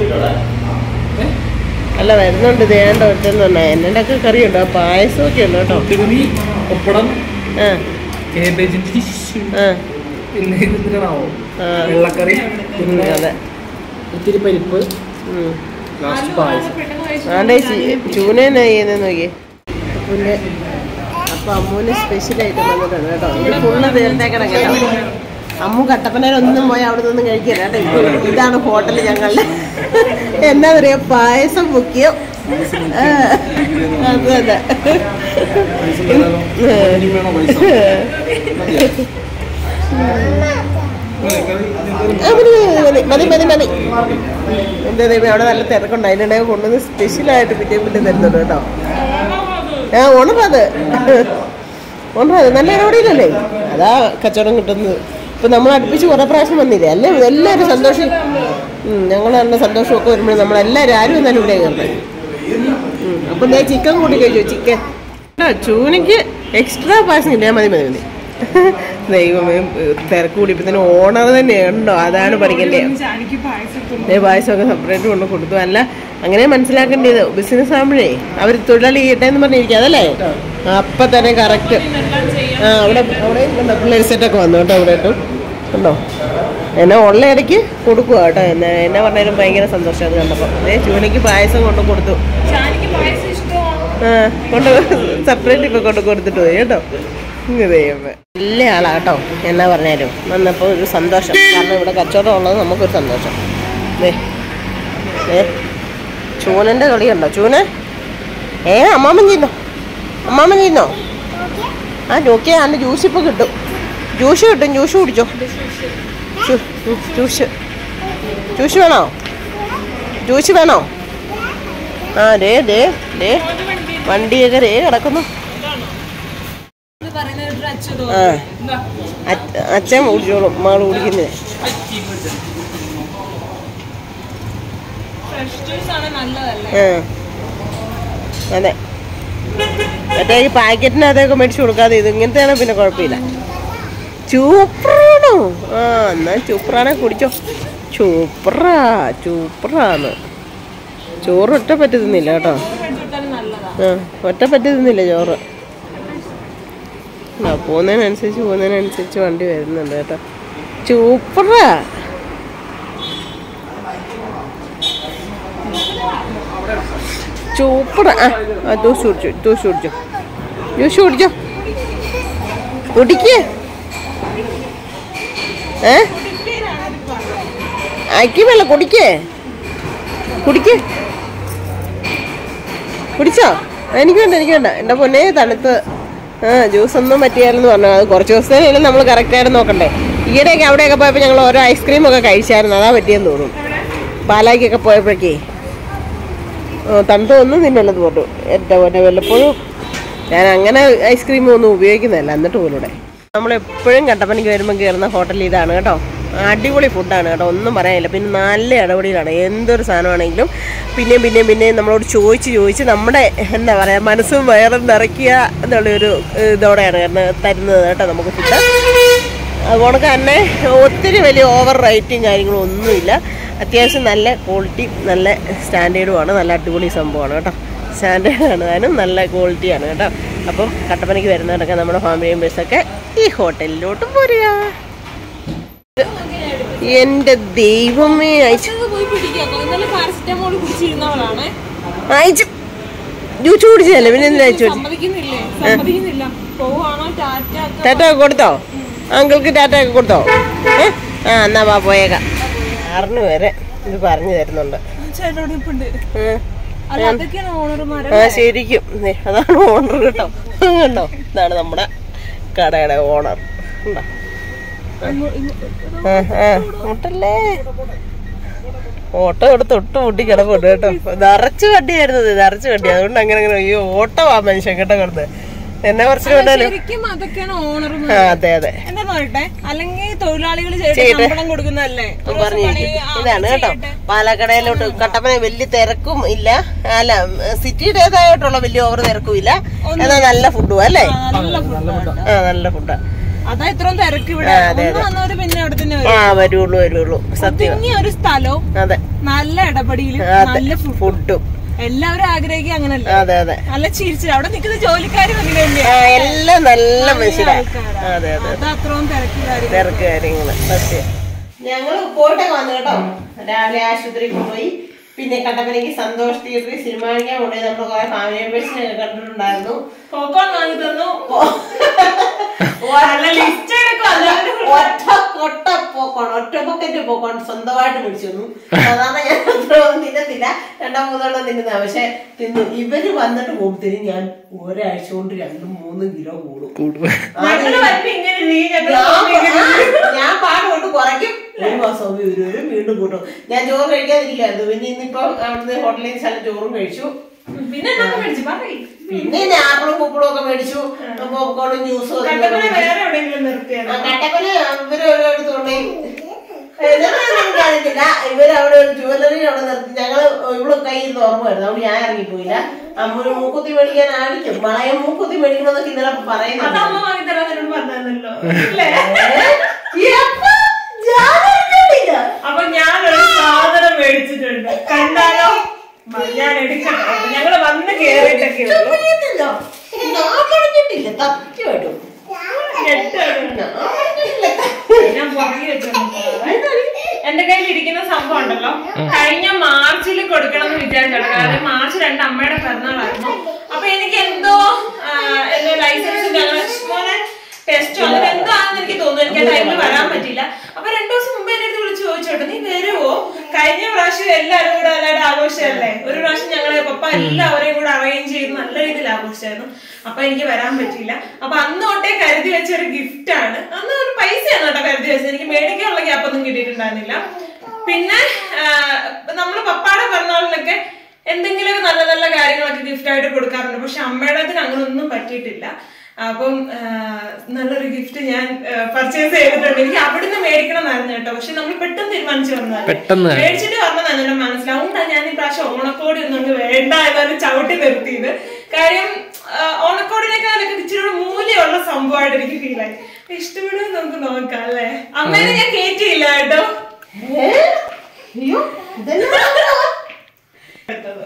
അല്ല വരുന്നുണ്ട് ദേണ്ട ഒരുത്തെന്നുണ്ട് എൻ്റെ ഒക്കെ കറിയുണ്ട് പായസമൊക്കെ ഉണ്ട് കേട്ടോ പപ്പടം ആ കേബേജിന്റെ ഡിഷ് ആ പിന്നെ ഇതിനാവോ ആ വെള്ളക്കറി ഉം, അതെ ഇത്തിരി പരിപ്പ് ഉം. ലാസ്റ്റ് പായസം ആണ്ടേ ചൂന എന്നാ ചെയ്യുന്നത് നോക്കിയേ പിന്നെ അപ്പൊ അമ്മൂന് സ്പെഷ്യൽ ആയിട്ട് വന്നിട്ടുണ്ട് കേട്ടോ ഇത് ഫുള്ള് തീർത്തേക്കണം കേട്ടോ അമ്മു കട്ടപ്പനയിലൊന്നും പോയി അവിടെ നിന്നും കഴിക്കില്ല കേട്ടോ ഇത് ഇതാണ് ഹോട്ടൽ ഞങ്ങളുടെ എന്നാ പറയാ പായസം മുഖ്യം ആ, അത് അതെ ആ, മതി, മതി, മതി മതി മതി മതി എന്താ ദൈവമേ, അവിടെ നല്ല തിരക്കുണ്ട് അതിനിടയിൽ കൊണ്ടുവന്ന് സ്പെഷ്യലായിട്ട് പിറ്റേ പിറ്റേ തരുന്നുണ്ട് കേട്ടോ ആ ഉണറത് ഉണറത് നല്ല ഇടപെടലല്ലേ അതാ കച്ചവടം കിട്ടുന്നത് ഇപ്പൊ നമ്മൾ അടുപ്പിച്ച് കുറെ പ്രാവശ്യം വന്നില്ലേ അല്ലേ എല്ലാവരും സന്തോഷം ഞങ്ങൾ നല്ല സന്തോഷമൊക്കെ വരുമ്പോൾ നമ്മളെല്ലാവരും ആരും എന്നാലും ഇവിടെ കയറുന്നത് അപ്പം ഞാൻ ചിക്കൻ കൂട്ടി കഴിച്ചു ചിക്കൻ ചൂനയ്ക്ക് എക്സ്ട്രാ പായസം കിട്ടിയാൽ മതി മതി മതി ദൈവമേ തിരക്ക് കൂടിയപ്പോ ഓണർ തന്നെ ഉണ്ടോ അതാണ് പഠിക്കണ്ടേ ചാടിക്ക് പായസം തിന്നു. ഏ പായസമൊക്കെ സെപ്പറേറ്റ് കൊണ്ട് കൊടുത്തു അല്ല അങ്ങനെ മനസ്സിലാക്കേണ്ടത് ബിസിനസ് ആകുമ്പോഴേ അവർ തൊഴിലാളി ചെയ്യട്ടെ എന്ന് പറഞ്ഞിരിക്കുക അതല്ലേ അപ്പൊ തന്നെ കറക്റ്റ് എല്ലാം ചെയ്യാം ആ അവിടെ അവിടെ കണ്ടോ പിള്ളേർ സെറ്റൊക്കെ വന്നു കേട്ടോ അവിടെ ഇട്ടു കണ്ടോ എന്നെ ഉള്ള ഇടയ്ക്ക് കൊടുക്കുക കേട്ടോ എന്നെ എന്നെ പറഞ്ഞാലും ഭയങ്കര സന്തോഷം അത് കണ്ടപ്പോൾ അതേ ചൂനയ്ക്ക് പായസം കൊണ്ട് കൊടുത്തു ചാടിക്ക് പായസം ഇഷ്ടമാണ് ആ കൊണ്ട് സെപ്പറേറ്റ് ഇപ്പൊ കൊണ്ട് കൊടുത്തിട്ട് പോയി കേട്ടോ ഇങ്ങ് ദൈവമേ വലിയ ആളാ കേട്ടോ എന്നാ പറഞ്ഞാലും വന്നപ്പോൾ ഒരു സന്തോഷം കാരണം ഇവിടെ കച്ചവടം ഉള്ളത് നമുക്കൊരു സന്തോഷം ദേ ഏ ചൂനൻ്റെ കളിയുണ്ടോ ചൂന ഏ അമ്മാമ്മൻ ചെയ്യുന്നോ അമ്മാമ്മൻ ചെയ്യുന്നോ ആ നോക്കിയാ അതിൻ്റെ ജ്യൂസ് ഇപ്പോൾ കിട്ടും ജ്യൂസ് കിട്ടും ജ്യൂസ് കുടിച്ചോ ജ്യൂ- ഉം, ജ്യൂസ് ജ്യൂസ് വേണോ ജ്യൂസ് വേണോ ആ ദേ ദേ ദേ വണ്ടിയൊക്കെ ദേ കിടക്കുന്നു ആ അച്ഛ- അച്ഛൻ കുടിച്ചോളും മകൾ കുടിക്കുന്നത് ഫ്രഷ് ജ്യൂസ് ആണ് നല്ലതല്ലേ ആ അതെ മറ്റേ ഈ പാക്കറ്റിനകത്തൊക്കെ മേടിച്ച് കൊടുക്കാതെ ഇത് ഇങ്ങനത്തെയാണ് പിന്നെ കുഴപ്പമില്ല ചൂപ്പറാണോ ആ എന്നാ ചൂപ്പറാണെ കുടിച്ചോ ചൂപ്പറാ ചൂപ്പറാന്ന് ചോറ് ഒറ്റ പറ്റി തിന്നില്ല കേട്ടോ മേടിച്ചു കൊടുത്താലും നല്ലതാ ആ ഒറ്റ പറ്റി തിന്നില്ല ചോറ് ആ പോകുന്നതിനനുസരിച്ച് പോകുന്നതിനനുസരിച്ച് വണ്ടി വരുന്നുണ്ട് കേട്ടോ ചൂപ്പറാ സൂപ്പറാ ആ ആ ജ്യൂസ് കുടിച്ചു ജ്യൂസ് കുടിച്ചോ ജ്യൂസ് കുടിച്ചോ കുടിക്കേ ഏ അയക്കുമല്ല കുടിക്കേ കുടിക്കേ കുടിച്ചോ എനിക്ക് വേണ്ട എനിക്ക് വേണ്ട എൻ്റെ പൊന്നെ തണുത്ത് ആ ജ്യൂസ് ഒന്നും പറ്റിയാലെന്ന് പറഞ്ഞു അത് കുറച്ച് ദിവസത്തേനും നമ്മൾ കറക്റ്റായിട്ട് നോക്കണ്ടേ ഈയിടെയൊക്കെ അവിടെയൊക്കെ പോയപ്പോൾ ഞങ്ങൾ ഓരോ ഐസ്ക്രീം ഒക്കെ കഴിച്ചായിരുന്നു അതാ പറ്റിയെന്ന് തോന്നും പാലായിക്കൊക്കെ പോയപ്പോഴേക്കേ ആ, തണുത്ത ഒന്നും തിന്നല്ലത് പോട്ടു എൻ്റെ പൊന്നെ വല്ലപ്പോഴും ഞാൻ അങ്ങനെ ഐസ്ക്രീം ഒന്നും ഉപയോഗിക്കുന്നില്ല എന്നിട്ട് പോലും ഇവിടെ നമ്മളെപ്പോഴും കട്ടപ്പനയ്ക്ക് വരുമ്പോൾ കയറുന്ന ഹോട്ടൽ ഇതാണ് കേട്ടോ അടിപൊളി ഫുഡാണ് കേട്ടോ ഒന്നും പറയാനില്ല പിന്നെ നല്ല ഇടപെടലാണ് എന്തൊരു സാധനമാണെങ്കിലും പിന്നെയും പിന്നെയും പിന്നെയും നമ്മളോട് ചോദിച്ച് ചോദിച്ച് നമ്മുടെ എന്താ പറയുക മനസ്സും വയറും നിറയ്ക്കുക എന്നുള്ളൊരു ഇതോടെയാണ് കാരണം തരുന്നത് കേട്ടോ നമുക്ക് ഫുഡ് അതുകൊണ്ട് തന്നെ ഒത്തിരി വലിയ ഓവർ റേറ്റും കാര്യങ്ങളും ഒന്നുമില്ല അത്യാവശ്യം നല്ല ക്വാളിറ്റി നല്ല സ്റ്റാൻഡേർഡുമാണ് നല്ല അടിപൊളി സംഭവമാണ് കേട്ടോ സ്റ്റാൻഡേർഡാണ് താനും നല്ല ക്വാളിറ്റിയാണ് കേട്ടോ അപ്പം കട്ടപ്പനയ്ക്ക് വരുന്നവരൊക്കെ നമ്മുടെ ഫാമിലി മെമ്പേഴ്സൊക്കെ ഈ ഹോട്ടലിലോട്ട് പോരുക എൻ്റെ ദൈവമേ അയച്ചു ഇത് പോയി പിടിക്കാം ഇന്നലെ പാരസെറ്റമോൾ കുടിച്ചിരുന്നവളാണ് അയച്ചു ജ്യൂസ് കുടിച്ചതല്ലേ പിന്നെ എന്തിനാ അയച്ചു സമ്മതിക്കുന്നില്ലേ സമ്മതിക്കുന്നില്ല പോവാണോ ടാറ്റ ഒക്കെ ടാറ്റ ഒക്കെ കൊടുത്തോ അങ്കിൾക്ക് ടാറ്റ ഒക്കെ കൊടുത്തോ ഏ ആ എന്നാ വാ പോയേക്കാം ആറിന് വരെ ഇത് പറഞ്ഞു തരുന്നുണ്ട് ചേട്ടനോട് ഇപ്പുണ്ട് ഏ. അല്ല അതൊക്കെയാണ് ഓണർമാരെ ആ ശരിക്കും ദേ, അതാണ് ഓണർ കേട്ടോ കണ്ടോ ഇതാണ് നമ്മുടെ കടയുടെ ഓണർ ഉണ്ടോ ആ, ആ, മുട്ടല്ലേ ഓട്ടോ എടുത്ത് ഒട്ട് മുട്ടി കിടപ്പുണ്ട് കേട്ടോ നിറച്ച് വണ്ടിയായിരുന്നു ഇത്, നിറച്ച് വണ്ടി അതുകൊണ്ട് അങ്ങനെ അങ്ങനെ അയ്യോ ഓട്ടോ ആ മനുഷ്യൻ കേട്ടോ കിടന്ന് എന്നെ കുറച്ച് കണ്ടാലും ശരിക്കും അതൊക്കെയാണ് ഓണർമാർ ആ അതെ അതെ എന്താ പറയട്ടെ അല്ലെങ്കിൽ തൊഴിലാളികൾ ചെയ്യട്ടെ. ശമ്പളം കൊടുക്കുന്നതല്ലേ ഒരു ദിവസം പറഞ്ഞിരിക്കും പണി, ആ, ഇതാണ് കേട്ടോ ചെയ്യട്ടെ. പാലക്കടയിലോട്ട് കട്ടപ്പന വലിയ തിരക്കും ഇല്ല അല്ല സിറ്റിയുടേതായിട്ടുള്ള വലിയ ഓവർ തിരക്കും ഇല്ല എന്നാൽ നല്ല ഫുഡും അല്ലേ ആ, നല്ല ഫുഡാണ് ആ നല്ല ഫുഡാ അതാ ഇത്രയും തിരക്ക് ഇവിടെ ആ, അതെ, ഒന്ന് വന്നവര് പിന്നെ അവിടെ തന്നെ വരും ആ വരുള്ളൂ വരുള്ളൂ സത്യം ഇനി ഒരു സ്ഥലവും അതെ നല്ല ഇടപെടിയിലും അതെ നല്ല ഫുഡ് ഫുഡും എല്ലാവരും ആഗ്രഹിക്കുക അങ്ങനല്ലേ അതെ അതെ നല്ല ചിരിച്ചു അവിടെ നിൽക്കുന്ന ജോലിക്കാരും അങ്ങനെ തന്നെയാ ആ എല്ലാം നല്ല മനുഷ്യരാ ആൾക്കാരാ. അതെ അതെ അത് അത്രയും തിരക്ക് കാര്യം തിരക്ക് കാര്യങ്ങള് സത്യം ഞങ്ങൾ പോയിട്ടൊക്കെ വന്നു കേട്ടോ രാവിലെ ആശുപത്രിക്ക് പോയി പിന്നെ കട്ടപ്പനയ്ക്ക് സന്തോഷ് തിയേറ്ററിൽ സിനിമ കാണിക്കാൻ കൊണ്ടുപോയി നമ്മുടെ കുറെ ഫാമിലി മെമ്പേഴ്സിനെ കണ്ടിട്ടുണ്ടായിരുന്നു പോക്കോൺ വാങ്ങി തന്നു നല്ല ലിസ്റ്റ് എടുക്കും അല്ലാണ്ട് ഒറ്റ കൊട്ട പോക്കോൺ ഒറ്റ പൊക്കറ്റ് പോക്കോൺ സ്വന്തമായിട്ട് പിടിച്ചു തന്നു സാധാരണ ഞാൻ അത്ര ഒന്നും തിന്നത്തില്ല രണ്ടോ മൂന്നെണ്ണം തിന്നുന്ന പക്ഷെ തിന്നു ഇവര് വന്നിട്ട് പോകുമ്പത്തിന് ഞാൻ ഒരാഴ്ച കൊണ്ട് രണ്ടും മൂന്നും കിലോ കൂടും ഞങ്ങള് വരുമ്പോ ഇങ്ങനെ നീ ഞങ്ങള് ഞാൻ ഞാൻ പാട് കൊണ്ട് കുറയ്ക്കും ഒരു മാസം ആവുമ്പോ ഇവര് വരും വീണ്ടും കൂട്ടും ഞാൻ ചോറ് കഴിക്കാതിരിക്കായിരുന്നു പിന്നെ ഇന്നിപ്പോ അവിടുന്ന് ഹോട്ടലിൽ നിന്ന് സ്ഥലം ചോറും കഴിച്ചു പിന്നെ എന്നൊക്കെ മേടിച്ചു പറയ് പിന്നെ ഞാൻ ആപ്പിളും കുപ്പിളും ഒക്കെ മേടിച്ചു പോപ്കോണും ജ്യൂസും ഒക്കെ കട്ടപ്പന വേറെ എവിടെയെങ്കിലും നിർത്തിയാലോ കട്ടപ്പന ഇവര് ഒരിടത്ത് കൊണ്ടുപോയി എനിക്കറിയത്തില്ല ഇവര് അവിടെ ഒരു ജുവലറി അവിടെ നിർത്തി ഞങ്ങള് ഇവിടെ കയ്യിൽ നിന്ന് ഓർമ്മയായിരുന്നു അതുകൊണ്ട് ഞാൻ ഇറങ്ങിപ്പോയില്ല അമ്മ ഒരു മൂക്കുത്തി മേടിക്കാൻ ആയിരിക്കും വളയം മൂക്കുത്തി മേടിക്കണമെന്നൊക്കെ ഇന്നലെ അത് പറയുന്നുണ്ട് അമ്മ വാങ്ങി തരാൻ എന്നോട് പറഞ്ഞല്ലോ അല്ലേ എപ്പോ? ഞാൻ അറിഞ്ഞിട്ടില്ല. അപ്പൊ ഞാനൊരു സാധനം മേടിച്ചിട്ടുണ്ട് കണ്ടാലോ മ, ഞാൻ എടുക്കട്ടെ അപ്പൊ ഞങ്ങള് വന്ന് കേറിയിട്ടൊക്കെ ഉള്ളൂ അറിയത്തില്ല. ഞാൻ പറഞ്ഞിട്ടില്ല സത്യമായിട്ടും ഞെട്ടാണ്. ഞാൻ പറഞ്ഞിട്ടില്ല. ഞാൻ പുറകെ വെച്ചിട്ടുണ്ട് എന്റെ കയ്യിൽ ഇരിക്കുന്ന സംഭവം ഉണ്ടല്ലോ കഴിഞ്ഞ മാർച്ചിൽ കൊടുക്കണം എന്ന് വിചാരിച്ചോട്ടെ കാരണം മാർച്ച് രണ്ട് അമ്മയുടെ പിറന്നാളായിരുന്നു അപ്പൊ എനിക്ക് എന്തോ ആ, എന്തോ ലൈസൻസിന്റെ മോനെ ടെസ്റ്റോ അങ്ങനെ എന്തോ ആണെന്ന് എനിക്ക് തോന്നുന്നു എനിക്ക് ആ ടൈമിൽ വരാൻ പറ്റില്ല അപ്പൊ രണ്ടു ദിവസം മുമ്പ് എന്റെ അടുത്ത് വിളിച്ച് ചോദിച്ചോട്ടെ നീ വരുവോ കഴിഞ്ഞ പ്രാവശ്യം എല്ലാവരും കൂടെ എല്ലാവരും ആഘോഷമല്ലേ ഒരു പ്രാവശ്യം ഞങ്ങളെ പപ്പ എല്ലാവരെയും കൂടെ അറേഞ്ച് ചെയ്ത് നല്ല രീതിയിൽ ആഘോഷിച്ചായിരുന്നു അപ്പൊ എനിക്ക് വരാൻ പറ്റിയില്ല അപ്പൊ അന്ന് തൊട്ടേ കരുതി വെച്ച ഒരു ഗിഫ്റ്റ് ആണ് അന്ന് ഒരു പൈസയാണ് കേട്ടോ കരുതി വെച്ചത് എനിക്ക് മേടിക്കാനുള്ള ഗ്യാപ്പ് ഒന്നും കിട്ടിയിട്ടുണ്ടായിരുന്നില്ല പിന്നെ ആ, നമ്മള് പപ്പാടെ പിറന്നാളിനൊക്കെ എന്തെങ്കിലും നല്ല നല്ല കാര്യങ്ങളൊക്കെ ഗിഫ്റ്റ് ആയിട്ട് കൊടുക്കാറുണ്ട് പക്ഷെ അമ്മയുടെ അങ്ങനെ ഒന്നും പറ്റിയിട്ടില്ല അപ്പം ആ, നല്ലൊരു ഗിഫ്റ്റ് ഞാൻ പർച്ചേസ് ചെയ്തിട്ടുണ്ട് എനിക്ക് അവിടുന്ന് മേടിക്കണം എന്നായിരുന്നു കേട്ടോ പക്ഷെ നമ്മൾ പെട്ടെന്ന് തീരുമാനിച്ചു വന്നതാണ് പെട്ടെന്ന്. മേടിച്ചിട്ട് പറഞ്ഞതാണ് എന്റെ മനസ്സിലാവും ഞാൻ ഈ പ്രാവശ്യം ഓണക്കോടി ഒന്നും അങ്ങ് വേണ്ട എന്നാണ് ചവിട്ടി നിർത്തിയത് കാര്യം ആ, ഓണക്കോടിനേക്കാളൊക്കെ ഇച്ചിരി കൂടെ മൂല്യമുള്ള സംഭവമായിട്ട് എനിക്ക് ഫീൽ ആയി അപ്പൊ ഇഷ്ടപ്പെടുമെന്ന് നമുക്ക് നോക്കാം അല്ലേ അമ്മേനെ ഞാൻ കേറ്റിയില്ല കേട്ടോ ഏ? അയ്യോ ഇതെല്ലാം കേട്ടത്.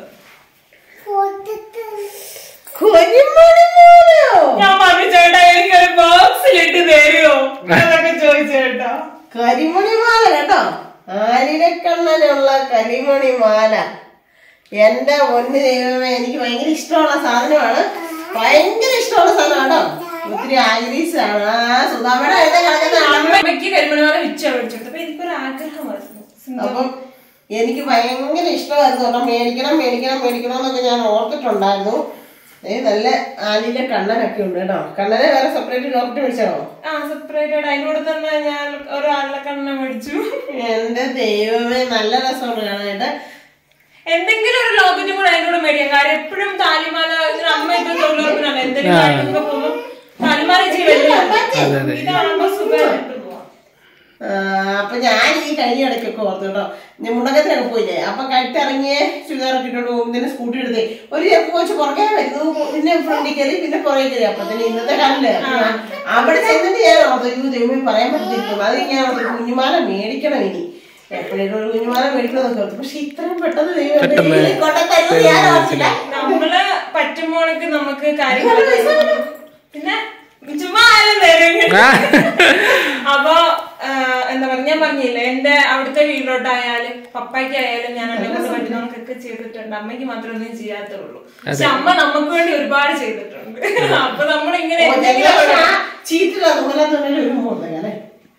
കൊരിമണിമോനോ ഞാൻ പറഞ്ഞു ചേട്ടാ എനിക്കൊരു ബോക്സിലിട്ട് തരുമോ എന്നൊക്കെ ചോദിച്ചു കേട്ടോ കരിമണിമാല കേട്ടോ ആലിരക്കണ്ണനുള്ള കരിമണിമാല എന്റെ പൊന്ന് ദൈവമേ എനിക്ക് ഭയങ്കര ഇഷ്ടമുള്ള സാധനമാണ് ഭയങ്കര ഇഷ്ടമുള്ള സാധനം കേട്ടോ ഒത്തിരി ആഗ്രഹിച്ചതാണ് ആ സുധാമയുടെ അടുത്ത് കിടക്കുന്ന അമ്മയ്ക്ക് കരിമണിമാല വിച്ച മേടിച്ചെടുത്തു അപ്പൊ എനിക്കൊരു ആഗ്രഹമായിരുന്നു അപ്പം എനിക്ക് ഭയങ്കര ഇഷ്ടമായിരുന്നു കേട്ടോ മേടിക്കണം മേടിക്കണം മേടിക്കണം എന്നൊക്കെ ഞാൻ ഓർത്തിട്ടുണ്ടായിരുന്നു ഏ നല്ല ആലിലെ കണ്ണനൊക്കെ ഉണ്ട് കേട്ടോ കണ്ണനെ വേറെ സെപ്പറേറ്റ് ലോക്കറ്റ് മേടിച്ചോ ആ സെപ്പറേറ്റഡ് അതിന്റെ കൂടെ തന്നെ ഞാൻ ഒരാളുടെ കണ്ണ മേടിച്ചു എന്റെ ദൈവമേ നല്ല രസമുണ്ട് കാണാനായിട്ട് എന്തെങ്കിലും ഒരു ലോക്കറ്റും കൂടെ അതിന്റെ കൂടെ മേടിക്കാം കാര്യം എപ്പോഴും താലിമാല ഇങ്ങനെ അമ്മ ഇപ്പൊ തൊഴിലുറപ്പിനല്ല എന്തെങ്കിലും കാര്യങ്ങളൊക്കെ പോകുമ്പോൾ താലിമാല ഇച്ചിരി വലുതാണ് ഇതാകുമ്പോ സുഖമായിട്ട് പോവാം ആ, അപ്പൊ ഞാൻ ഈ കഴിഞ്ഞ ഇടയ്ക്കൊക്കെ ഓർത്തു കേട്ടോ ഞാൻ മുണ്ടകത്തിനൊക്കെ പോയില്ലേ അപ്പൊ കഴുത്തിറങ്ങിയ ചുരിദാറൊക്കെ ഇട്ടോണ്ട് പോകും പിന്നെ സ്കൂട്ടി എടുത്തേ ഒരു ചെറുപ്പം കൊച്ചു പുറകെ വരുന്നു പിന്നെ ഫ്രണ്ടിൽ കയറി പിന്നെ പുറകെ കയറി അപ്പൊ തന്നെ ഇന്നത്തെ കാലില് അവിടെ ചെന്നിട്ട് ഞാൻ ഓർത്തു അയ്യോ ദൈവമേ പറയാൻ പറ്റിയിരിക്കും അത് ഞാൻ ഓർത്തു കുഞ്ഞുമാല മേടിക്കണം ഇനി എപ്പോഴേലും ഒരു കുഞ്ഞുമാല മേടിക്കണം എന്നൊക്കെ ഓർത്തു പക്ഷെ ഇത്രയും പെട്ടെന്ന് ദൈവം കൊണ്ടത്തരുന്നത് ഞാൻ ഓർത്തില്ല നമ്മള് പറ്റുമ്പോഴൊക്കെ നമുക്ക് കാര്യങ്ങൾ പിന്നെ ചുമ്മാ ആരും തരും അപ്പൊ ആ, എന്താ പറയാ ഞാൻ പറഞ്ഞില്ലേ എന്റെ അവിടുത്തെ വീട്ടിലോട്ടായാലും പപ്പായ്ക്കായാലും ഞാൻ എന്നെ കൊണ്ട് പറ്റുന്നവർക്കൊക്കെ ചെയ്തിട്ടുണ്ട് അമ്മയ്ക്ക് മാത്രമേ ഒന്നും ചെയ്യാത്തുള്ളൂ പക്ഷെ അമ്മ നമുക്ക് വേണ്ടി ഒരുപാട് ചെയ്തിട്ടുണ്ട് അപ്പൊ നമ്മളിങ്ങനെ എന്തെങ്കിലും ഒരു- ചീറ്റില്ല അതുപോലെ തന്നെ ഒരു മോർദ്ദം അല്ലേ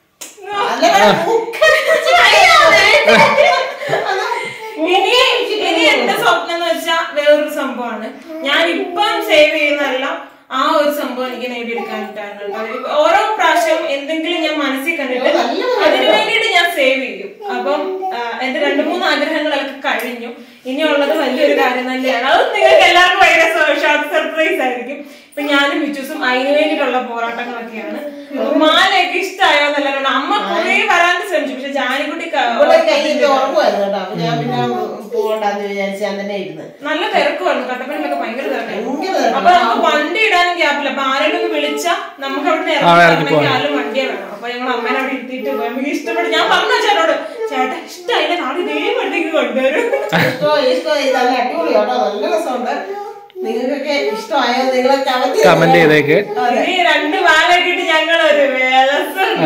ഇനി ഇനി എന്റെ സ്വപ്നം എന്ന് വെച്ചാൽ വേറൊരു സംഭവമാണ് ഞാൻ ഇപ്പം സേവ് ചെയ്യുന്നതെല്ലാം ആ ഒരു സംഭവം എനിക്ക് നേടിയെടുക്കാനിട്ടാണ് കേട്ടോ. ഓരോ പ്രാവശ്യം എന്തെങ്കിലും ഞാൻ മനസ്സിൽ കണ്ടിട്ട് അതിനു വേണ്ടിയിട്ട് ഞാൻ സേവ് ചെയ്യും അപ്പം ആ, എന്റെ രണ്ടു മൂന്ന് ആഗ്രഹങ്ങളൊക്കെ കഴിഞ്ഞു ഇനിയുള്ളത് വലിയൊരു കാര്യം തന്നെയാണ് അത് നിങ്ങൾക്ക് എല്ലാവർക്കും ഭയങ്കര ഷോർട്ട് സർപ്രൈസ് ആയിരിക്കും ഇപ്പൊ ഞാനും മിച്ചൂസും അതിനു വേണ്ടിയിട്ടുള്ള പോരാട്ടങ്ങളൊക്കെയാണ് അപ്പൊ മാലയൊക്കെ ഇഷ്ടമായോ എന്നല്ലാണ്ട് അമ്മ കുറേ വരാണ്ട് ശ്രമിച്ചു പക്ഷെ ജാനിക്കുട്ടി ക- ഇവിടെ കയ്യിൽ ഉറങ്ങുമായിരുന്നു കേട്ടോ അപ്പൊ ഞാൻ പിന്നെ പോകണ്ടെന്ന് വിചാരിച്ച് ഞാൻ തന്നെ ഇരുന്ന് നല്ല തിരക്കുമായിരുന്നു കട്ടപ്പനയിലൊക്കെ ഭയങ്കര തിരക്കായിരുന്നു ഭയങ്കര തിരക്ക്. അപ്പൊ നമുക്ക് വണ്ടി ഇടാനും ഗ്യാപ്പില്ല അപ്പൊ ആരെങ്കിലും ഒന്ന് വിളിച്ചാ നമുക്ക് അവിടെ ഇറങ്ങി ആരും വണ്ടിയെ വേണം അപ്പൊ ഞങ്ങൾ അമ്മേനെ അവിടെ ഇരുത്തിയിട്ട് പോയി നമുക്ക് ഇഷ്ടപ്പെട്ടു ഞാൻ പറഞ്ഞു ചേട്ടനോട് ചേട്ടാ ഇഷ്ടമായില്ല നാളെ ഇതേ വണ്ടിക്ക് കൊണ്ടുവരും ഇഷ്ടമായി ഇഷ്ടമായി നല്ല അടിപൊളി കേട്ടോ നല്ല രസമുണ്ട് നിങ്ങൾക്കൊക്കെ ഇഷ്ടമായോ നിങ്ങൾ കമന്റ് കമന്റ് ചെയ്തേക്ക് ഇനി രണ്ട് മാലയൊക്കെ ഇട്ട് ഞങ്ങൾ ഒരു വേലസുണ്ട്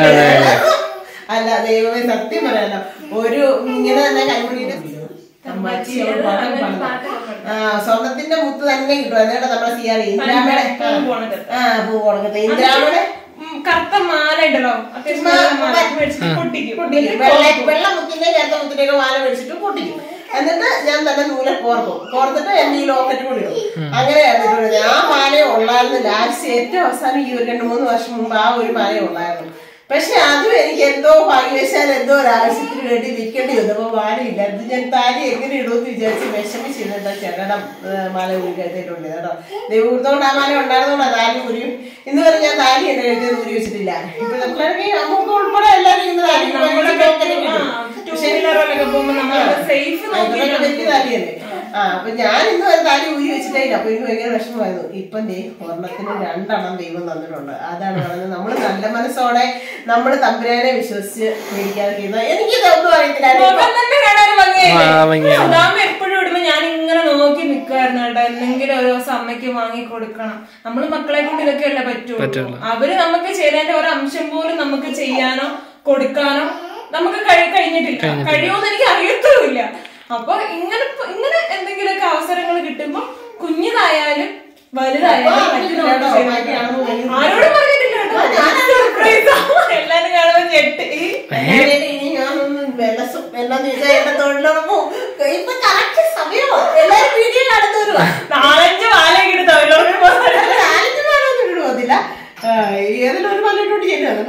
അല്ല ദൈവമേ സത്യം പറയാലോ ഒരു ഇങ്ങനെ തന്നെ കൈമണിയുടെ അമ്മാച്ചി ഒരു പാട്ട് പാടുന്നു. ആ സ്വർണത്തിന്റെ മുത്ത് തന്നെ കിട്ടും എന്നിട്ട് നമ്മുടെ സിയാറി ഇന്ദ്രാമയുടെ ആ പൂ കൊടുക്കത്തെ ഇന്ദ്രാമയുടെ ഉം, കറുത്ത മാല ഉണ്ടല്ലോ അത്യാവശ്യം നല്ല മാല മേടിച്ചിട്ട് പൊട്ടിക്കും വെള്ള വെള്ള മുത്തിന്റെ ചേർത്ത മുത്തിന്റെ ഒക്കെ മാല മേടിച്ചിട്ട് പൊട്ടിക്കും എന്നിട്ട് ഞാൻ തന്നെ നൂലെ കോർക്കും കോർത്തിട്ട് എന്നെ ഈ ലോക്കറ്റ് കൂടി ഇടും അങ്ങനെ ആയിരുന്നു ആ മാലയെ ഉള്ളായിരുന്നു ലാസ്റ്റ് ഏറ്റവും അവസാനം ഈ ഒരു രണ്ട് മൂന്ന് വർഷം മുമ്പ് ആ ഒരു മാലയെ ഉള്ളായിരുന്നു പക്ഷെ അതും എനിക്ക് എന്തോ ഭാഗ്യവശാൽ എന്തോ ഒരു ആവശ്യത്തിന് വേണ്ടി വിൽക്കേണ്ടി വന്നു അപ്പൊ മാലയില്ല അത് ഞാൻ താലി എങ്ങനെ ഇടുമെന്ന് വിചാരിച്ച് വിഷമിച്ചിരുന്നിട്ട് ചേട്ടയുടെ മാല ഊരി കഴുത്തിട്ടുണ്ട് കേട്ടോ ദൈവത്തോണ്ട് ആ മാല ഉണ്ടായിരുന്നോണ്ടാ താലി ഊരി ഇന്ന് വരെ ഞാൻ താലി എന്റെ കഴുത്തിൽ ഊരി വെച്ചിട്ടില്ല ഇപ്പൊ പിള്ളേർക്ക് നമുക്ക് ഉൾപ്പെടെ എല്ലാവരും ഇന്ന് താലി നമ്മള് ലോക്കറ്റ് കിട്ടും. ടൂ വീലറിലൊക്കെ പോകുമ്പോ നമ്മൾ സേഫ് അതിനൊക്കെ വലിയ താലിയല്ലേ ആ അപ്പൊ ഞാൻ ഇന്ന് ഒരു താലി ഊരി വെച്ചിട്ടേ ഇല്ല അപ്പൊ എനിക്ക് ഭയങ്കര വിഷമമായിരുന്നു ഇപ്പം ദേ ഒരെണ്ണത്തിന് രണ്ടെണ്ണം ദൈവം തന്നിട്ടുണ്ട് അതാണ് പറയുന്നത് നമ്മൾ നല്ല മനസ്സോടെ നമ്മൾ തമ്പുരാനെ വിശ്വസിച്ച് മേടിക്കാതിരിക്കുന്നത് എനിക്കിതൊന്നും അറിയത്തില്ലായിരുന്നു മുഖം തന്നെ കാണാൻ ആ, ഭംഗിയാണ്. ഭംഗിയായി സുധാമ എപ്പോഴും ഇടുമ്പോ ഞാൻ ഇങ്ങനെ നോക്കി നിൽക്കുമായിരുന്നു കേട്ടോ എന്തെങ്കിലും ഒരു ദിവസം അമ്മയ്ക്ക് വാങ്ങി കൊടുക്കണം നമ്മള് മക്കളെ കൊണ്ട് ഇതൊക്കെ അല്ലേ പറ്റുള്ളൂ അവര് നമുക്ക് ചെയ്തതിന്റെ ഒരു അംശം പോലും നമുക്ക് ചെയ്യാനോ കൊടുക്കാനോ നമുക്ക് കഴി- കഴിഞ്ഞിട്ടില്ല കഴിയുമെന്ന് എനിക്ക് അറിയത്തുമില്ല അപ്പൊ ഇങ്ങനെ പ- ഇങ്ങനെ എന്തെങ്കിലുമൊക്കെ അവസരങ്ങൾ കിട്ടുമ്പോ കുഞ്ഞിതായാലും വലുതായാലും മറ്റുള്ളവർക്ക് ചെയ്ത് ആരോടും പറഞ്ഞിട്ടില്ല കേട്ടോ. Surprise ആ. എല്ലാരും കാണുമ്പോ ഞെട്ട് ഈ ഞാനേല് ഇനി ഞാനൊന്ന് വിലസും എന്നാന്ന് ചോദിച്ചാൽ എന്റെ തൊഴിലുറപ്പും ഇപ്പൊ കറക്റ്റ് സമയമാണ് എല്ലാരും വീഡിയോ കാണുന്നവരുവാ നാലഞ്ച് മാലയൊക്കെ എടുത്ത് അവരോട് നാല്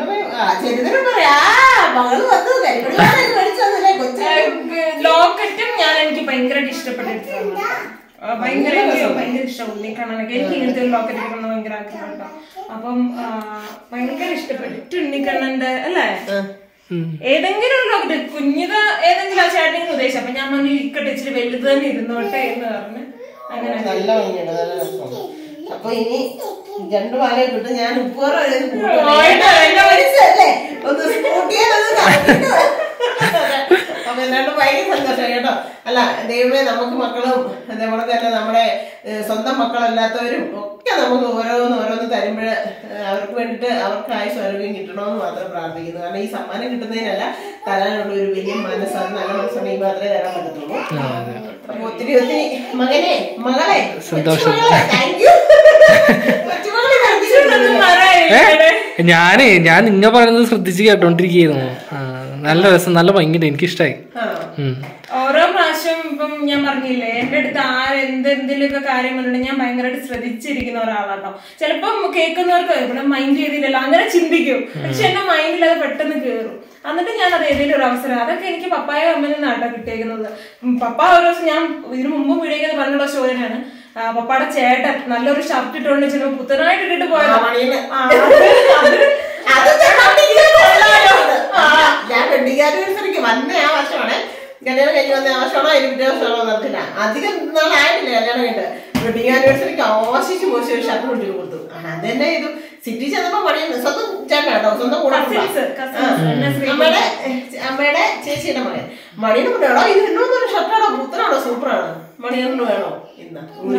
ചെറുതിനും പറയാ "ആ, മകള് വന്നു കരിമണി വാങ്ങാൻ മേടിച്ചു തന്നില്ലേ കൊച്ചേ ലോക്കറ്റും ഞാൻ എനിക്ക് ഭയങ്കരമായിട്ട് ഇഷ്ടപ്പെട്ടിട്ടുണ്ട് ഭയങ്കര എനിക്ക് ഭയങ്കര ഇഷ്ടം ഉണ്ണിക്കണ്ണനൊക്കെ എനിക്ക് ഇങ്ങനത്തെ ഒരു ലോക്കറ്റ് എടുക്കണം ഭയങ്കര ആഗ്രഹമുണ്ടോ അപ്പം ആ, ഭയങ്കര ഇഷ്ടപ്പെട്ടു ഉണ്ണിക്കണ്ണന്റെ അല്ലേ ഏതെങ്കിലും ഒരു ലോക്കറ്റ് കുഞ്ഞിത് ഏതെങ്കിലും ആ ചേട്ടനെങ്കിലും ഉദ്ദേശിച്ചു അപ്പൊ ഞാൻ പറഞ്ഞു ഇക്കട്ടെ ഇച്ചിരി വലുത് തന്നെ ഇരുന്നോട്ടെ എന്ന് പറഞ്ഞ് അങ്ങനെ നല്ല ഭംഗിയുണ്ട് നല്ല രസമാണ് അപ്പൊ ഇനി രണ്ടു മാലയെ കിട്ടും ഞാൻ ഉപ്പുറ ഒന്ന് സ്കൂട്ടിയാലൊന്ന് കറങ്ങിയിട്ട് വരാം. അപ്പൊ എന്നാണ്ട് ഭയങ്കര സന്തോഷം കേട്ടോ അല്ല ദൈവമേ നമുക്ക് മക്കളും അതേപോലെ തന്നെ നമ്മുടെ ഏഹ്, സ്വന്തം മക്കളല്ലാത്തവരും ഒക്കെ നമുക്ക് ഓരോന്ന് ഓരോന്ന് തരുമ്പോൾ അവർക്ക് വേണ്ടിയിട്ട് അവർക്ക് ആയുസ് ആരോഗ്യം കിട്ടണമെന്ന് മാത്രം പ്രാർത്ഥിക്കുന്നു കാരണം ഈ സമ്മാനം കിട്ടുന്നതിനല്ല തരാനുള്ള ഒരു വലിയ മനസ്സാണ് നല്ല മനസ്സുണ്ടെങ്കിൽ മാത്രമേ തരാൻ പറ്റത്തുള്ളൂ അപ്പൊ ഒത്തിരി ഒത്തിരി മകനെ മകളെ സന്തോഷം. താങ്ക് യു കൊച്ചുമകളെ ഒന്നും പറയാനില്ല. ഞാനേ ഞാൻ നിങ്ങ പറയുന്നത് ശ്രദ്ധിച്ച് കേട്ടോണ്ടിരിക്കുന്നു നല്ല രസം നല്ല ഭംഗിയുണ്ട് എനിക്കിഷ്ടായി ഉം. ഓരോ പ്രാവശ്യം ഇപ്പം ഞാൻ പറഞ്ഞില്ലേ എന്റെ അടുത്ത് ആര് എന്ത് എന്തെങ്കിലുമൊക്കെ കാര്യം പറഞ്ഞിട്ട് ഞാൻ ഭയങ്കരമായിട്ട് ശ്രദ്ധിച്ചിരിക്കുന്ന ഒരാളാട്ടോ ചിലപ്പം കേൾക്കുന്നവർക്ക് ഇവിടെ മൈൻഡ് ചെയ്തില്ലല്ലോ അങ്ങനെ ചിന്തിക്കും പക്ഷെ എന്റെ മൈൻഡിൽ അത് പെട്ടെന്ന് കേറും എന്നിട്ട് ഞാൻ അത് ഏതെങ്കിലും ഒരു അവസരം അതൊക്കെ എനിക്ക് പപ്പായോ അമ്മയിൽ നിന്നാട്ടോ കിട്ടിയേക്കുന്നത് ഉം, പപ്പ ഒരു ദിവസം ഞാൻ ഇതിനു മുമ്പ് വീഡിയോയിൽ പറഞ്ഞുള്ള സ്റ്റോറിയാണ് ആ, പപ്പാടെ ചേട്ടൻ നല്ലൊരു ഷർട്ട് ഇട്ടുകൊണ്ട് ചിലപ്പോ പുത്തനായിട്ട് ഇട്ടിട്ട് പോയതാ മണിയില്. ആ, അത് അത് അത് ഞാൻ കണ്ടിരിക്കുന്നു. ഞാൻ വെഡിങ് ആനിവേഴ്സറിക്ക് വന്ന ആ വർഷമാണ് കല്യാണം കഴിഞ്ഞ് വന്ന ആ വർഷമാണോ അതിന് പിറ്റേ വർഷമാണോ നടത്തില്ല അധികം നാളായിട്ടില്ല കല്യാണം കഴിഞ്ഞിട്ട് വെഡിങ് ആനിവേഴ്സറിക്ക് ആശിച്ച് മോശം ഒരു ഷർട്ട് കൊണ്ടു കൊടുത്തു അത് തന്നെ ഇത് സിറ്റി ചെന്നപ്പോ പണിയുന്നു സ്വന്തം ചേട്ടനാട്ടോ സ്വന്തം കൂടെ Cousins, cousins. എന്നെ ശ്രീ- അമ്മയുടെ അമ്മയുടെ ചേച്ചിയുടെ മകൻ മണിയുടെ മുന്നേ എടോ ഇത് രണ്ടു ഷർട്ടാണോ പുത്തനാണോ സൂപ്പറാണോ മണിയറിന് വേണോ ഇന്ന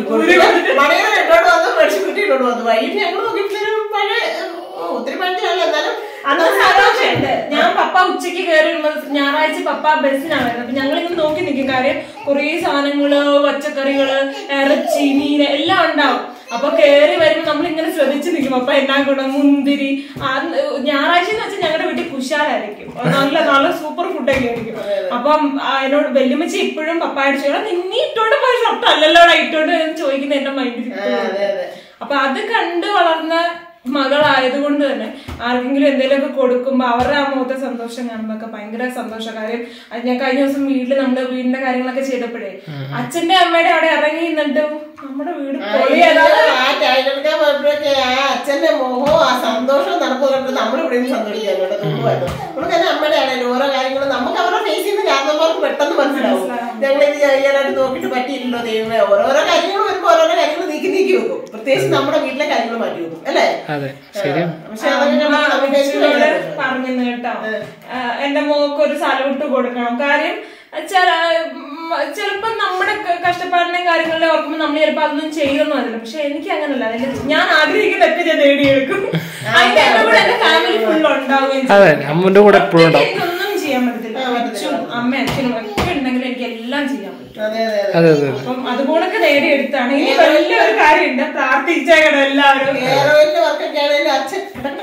മണിയറ് രണ്ടോട് വന്ന് മേടിച്ച് കിട്ടിയിട്ടോട് വന്നു വൈകിട്ട് ഞങ്ങൾ നോക്കിയപ്പോഴത്തേനും പഴയ ഓ, ഒത്തിരി പഴയല്ല എന്നാലും അന്ന് സന്തോഷമുണ്ട് ഞാൻ പപ്പ ഉച്ചയ്ക്ക് കയറി വരുമ്പോ ഞായറാഴ്ച പപ്പ ബസ്സിനാണ് വരുന്നത് അപ്പൊ ഞങ്ങൾ ഇങ്ങനെ നോക്കി നിൽക്കും കാര്യം കുറേ സാധനങ്ങള് പച്ചക്കറികള് ഇറച്ചി മീന് എല്ലാം ഉണ്ടാവും അപ്പൊ കയറി വരുമ്പോ നമ്മൾ ഇങ്ങനെ ശ്രദ്ധിച്ച് നിൽക്കും പപ്പ എന്നാ കൂടെ മുന്തിരി ആ, ഞായറാഴ്ച എന്ന് വെച്ചാൽ ഞങ്ങളുടെ വീട്ടിൽ കുശാലായിരിക്കും നല്ല നല്ല സൂപ്പർ ഫുഡൊക്കെ ആയിരിക്കും അപ്പം ആ, എന്നോട് വെല്ലുമ്മച്ചി ഇപ്പോഴും പപ്പ അടിച്ചു നീ ഇട്ടോണ്ട് പോയ ഷർട്ട് അല്ലല്ലോ ഇട്ടോണ്ട് എന്ന് ചോദിക്കുന്ന എന്റെ മൈൻഡിൽ അതെ അതെ അപ്പൊ അത് കണ്ട് വളർന്ന മകളായതുകൊണ്ട് തന്നെ ആർക്കെങ്കിലും എന്തെങ്കിലുമൊക്കെ കൊടുക്കുമ്പോ അവരുടെ ആ മുഖത്തെ സന്തോഷം കാണുമ്പോ ഒക്കെ ഭയങ്കര സന്തോഷ കാര്യം അത് ഞാൻ കഴിഞ്ഞ ദിവസം വീട്ടില് നമ്മുടെ വീടിന്റെ കാര്യങ്ങളൊക്കെ ചെയ്തപ്പോഴേ അച്ഛന്റെ അമ്മയുടെ അവിടെ ഇറങ്ങി നിന്നിട്ട് നമ്മുടെ വീട് പൊളിയതാ ആ ടൈലെടുക്കാൻ പോയപ്പോഴൊക്കെ ആ അച്ഛന്റെ മോഹവും ആ സന്തോഷവും നടപ്പ് കണ്ട് നമ്മൾ ഇവിടെ നിന്ന് സന്തോഷിക്കാൻ കേട്ടോ തോന്നുമായിരുന്നു നമുക്ക് തന്നെ അമ്മയുടെ ആണെങ്കിലും ഓരോ കാര്യങ്ങളും നമുക്ക് അവരുടെ ഫേസിൽ നിന്ന് കാരണവർക്ക് പെട്ടെന്ന് മനസ്സിലാവും ഞങ്ങൾ ഇത് ചെയ്യാനായിട്ട് നോക്കിയിട്ട് പറ്റിയില്ലല്ലോ ദൈവമേ ഓരോരോ കാര്യങ്ങൾ വരുമ്പോൾ ഓരോരോ കാര്യങ്ങൾ നീക്കി നീക്കി വെക്കും പ്രത്യേകിച്ച് നമ്മുടെ വീട്ടിലെ കാര്യങ്ങൾ മാറ്റി വെക്കും അല്ലേ അതെ ശരിയാണ് പക്ഷെ അതൊക്കെ നമ്മൾ നമുക്ക് അമ്മയോട് പറഞ്ഞെന്ന് കേട്ടോ ആ, എന്റെ മോക്ക് ഒരു സ്ഥലം ഇട്ട് കൊടുക്കണം കാര്യം ചില ചിലപ്പോ നമ്മുടെ ക- കഷ്ടപ്പാടിനെയും കാര്യങ്ങളെ ഓർക്കുമ്പോൾ നമ്മൾ ചിലപ്പോ അതൊന്നും ചെയ്തൊന്നും അറിയില്ല പക്ഷെ എനിക്ക് അങ്ങനല്ല അതിന്റെ ഞാൻ ആഗ്രഹിക്കുന്നതൊക്കെ ഞാൻ നേടിയെടുക്കും അതിന്റെ എന്റെ കൂടെ എന്റെ ഫാമിലി ഫുൾ ഉണ്ടാവുകയും ചെയ്യും. അതെ അമ്മന്റെ കൂടെ എപ്പോഴും ഉണ്ടാവും എനിക്കൊന്നും ചെയ്യാൻ പറ്റത്തില്ല അച്ഛനും അമ്മ അച്ഛനും ഒക്കെ ഉണ്ടെങ്കിൽ എനിക്ക് എല്ലാം ചെയ്യാൻ പറ്റും അതെ അതെ അതെ അതെ അതെ അപ്പം അതുപോലൊക്കെ നേടിയെടുത്താണ് ഇനി വലിയൊരു കാര്യമുണ്ട് പ്രാർത്ഥിച്ചേക്കണം എല്ലാവരും ഹെയറോയിലിന്റെ വർക്കൊക്കെ ആണെങ്കിലും അച്ഛൻ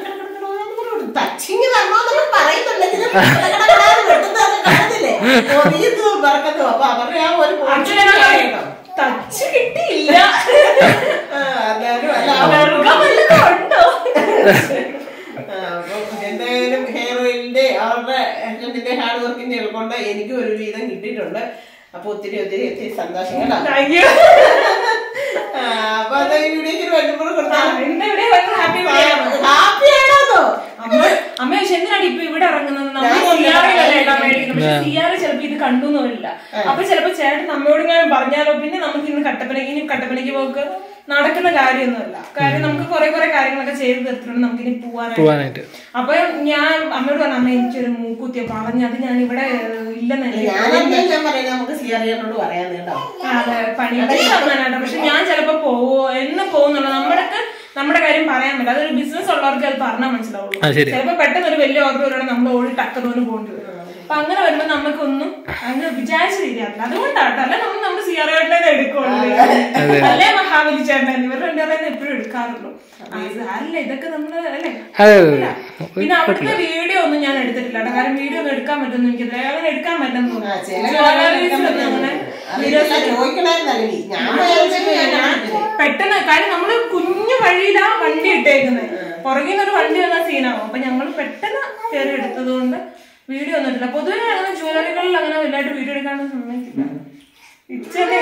ടച്ചിങ് തരണോന്നൊക്കെ പറയുന്നുണ്ടെങ്കിലും കടകടകടാന്ന് വെട്ടുന്നതൊക്കെ കാണുന്നില്ലേ? ഒറിയുന്നതും പറക്കുന്നതും. അപ്പൊ അവരുടെ ആ ഒരു അച്ഛനോട് കേട്ടോ. ടച്ച് കിട്ടിയില്ല ആ, എന്നാലും അല്ല, വെറുതെ വല്ലതും ഉണ്ടോ ആ, അപ്പൊ എന്തായാലും ഹെയർ ഓയിലിന്റെ അവരുടെ രണ്ടിന്റെ ഹാർഡ് വർക്കിന്റെ കൊണ്ട് എനിക്കും ഒരു വീതം കിട്ടിയിട്ടുണ്ട് അപ്പൊ ഒത്തിരി ഒത്തിരി ഒത്തിരി സന്തോഷം കേട്ടോ താങ്ക് യു ആ, അപ്പൊ അത് ഈ വീഡിയോക്ക് വേണ്ടുമ്പോൾ കൊടുത്താൽ ഇന്ന് ഇവിടെ ഭയങ്കര ഹാപ്പി ആണ് ഹാപ്പി ആണോ അമ്മ അമ്മ പക്ഷെ എന്തിനാണ് ഇപ്പൊ ഇവിടെ ഇറങ്ങുന്നത് നമ്മൾ സിയാറിലല്ലേ കേട്ടോ മേടിക്കുന്നത് പക്ഷെ സിയാറ് ചിലപ്പോ ഇത് കണ്ടുന്നില്ല അപ്പൊ ചിലപ്പോ ചേട്ടൻ അമ്മയോട് ഞാൻ പറഞ്ഞാലോ പിന്നെ നമുക്ക് ഇന്ന് കട്ടപ്പനയ്ക്ക് ഇനി കട്ടപ്പനയ്ക്ക് പോക്ക് നടക്കുന്ന കാര്യമൊന്നുമല്ല കാര്യം നമുക്ക് കുറെ കുറെ കാര്യങ്ങളൊക്കെ ചെയ്ത് തീർത്തിട്ടുണ്ട് നമുക്ക് ഇനി പോവാനായിട്ട് പോവാനായിട്ട് അപ്പൊ ഞാൻ അമ്മയോട് പറഞ്ഞു അമ്മ എനിക്കൊരു മൂക്കുത്തിയ പറഞ്ഞു അത് ഞാൻ ഇവിടെ ഇല്ലെന്നല്ലേ ഞാനെന്താ ഞാൻ പറയുന്നത് നമുക്ക് സിയറിയനോട് പറയാൻ കേട്ടോ അതെ പണിയുടെ സമ്മാനാട്ടോ പക്ഷെ ഞാൻ ചിലപ്പോ പോവോ എന്ന് പോകുന്നുള്ളൂ നമ്മുടെ നമ്മുടെ കാര്യം പറയാൻ പറ്റില്ല അതൊരു ബിസിനസ് ഉള്ളവർക്ക് അത് പറഞ്ഞാൽ മനസ്സിലാവുള്ളൂ ആ ശരി ചിലപ്പോ പെട്ടെന്ന് ഒരു വലിയ ഓർഡർ വരുവാണെങ്കിൽ നമ്മൾ ഓടി ടക്കതോന്ന് പോകേണ്ടി വരും അപ്പൊ അങ്ങനെ വരുമ്പോ നമുക്കൊന്നും അങ്ങനെ വിചാരിച്ച രീതിയാവില്ല അതുകൊണ്ടാട്ടോ അല്ല നമ്മൾ നമ്മുടെ സി ആർ ചേട്ടനെ എടുക്കുള്ളൂ അല്ലേ മഹാബലി ചേട്ടൻ ഇവർ രണ്ടുപേരും എപ്പോഴും എടുക്കാറുള്ളൂ അല്ല ഇതൊക്കെ നമ്മള് അല്ലേ അതെ അതെ പിന്നെ അവിടുത്തെ വീഡിയോ ഒന്നും ഞാൻ എടുത്തിട്ടില്ല കേട്ടോ കാരണം വീഡിയോ ഒന്നും എടുക്കാൻ പറ്റുമെന്ന് എനിക്കറിയില്ല അങ്ങനെ എടുക്കാൻ പറ്റുന്നു ആ, ചില അങ്ങനെ വീഡിയോസ് ചോദിക്കണായിരുന്നല്ലേ ഞാൻ വിചാരിച്ചത് ഞാൻ കാണിച്ചില്ലേ. പെട്ടെന്ന് കാര്യം നമ്മള് കുഞ്ഞു വഴിയിലാ വണ്ടി ഇട്ടേക്കുന്നത് പുറകിൽ നിന്ന് ഒരു വണ്ടി വന്ന സീനാവും അപ്പൊ ഞങ്ങൾ പെട്ടെന്ന് കയറി എടുത്തത് കൊണ്ട് വീഡിയോ ഒന്നും ഇട്ടില്ല പൊതുവെ അങ്ങനെ ജ്വല്ലറികളിൽ അങ്ങനെ വലുതായിട്ട് വീഡിയോ എടുക്കാനൊന്നും സമ്മതിക്കില്ല ഇച്ചനെ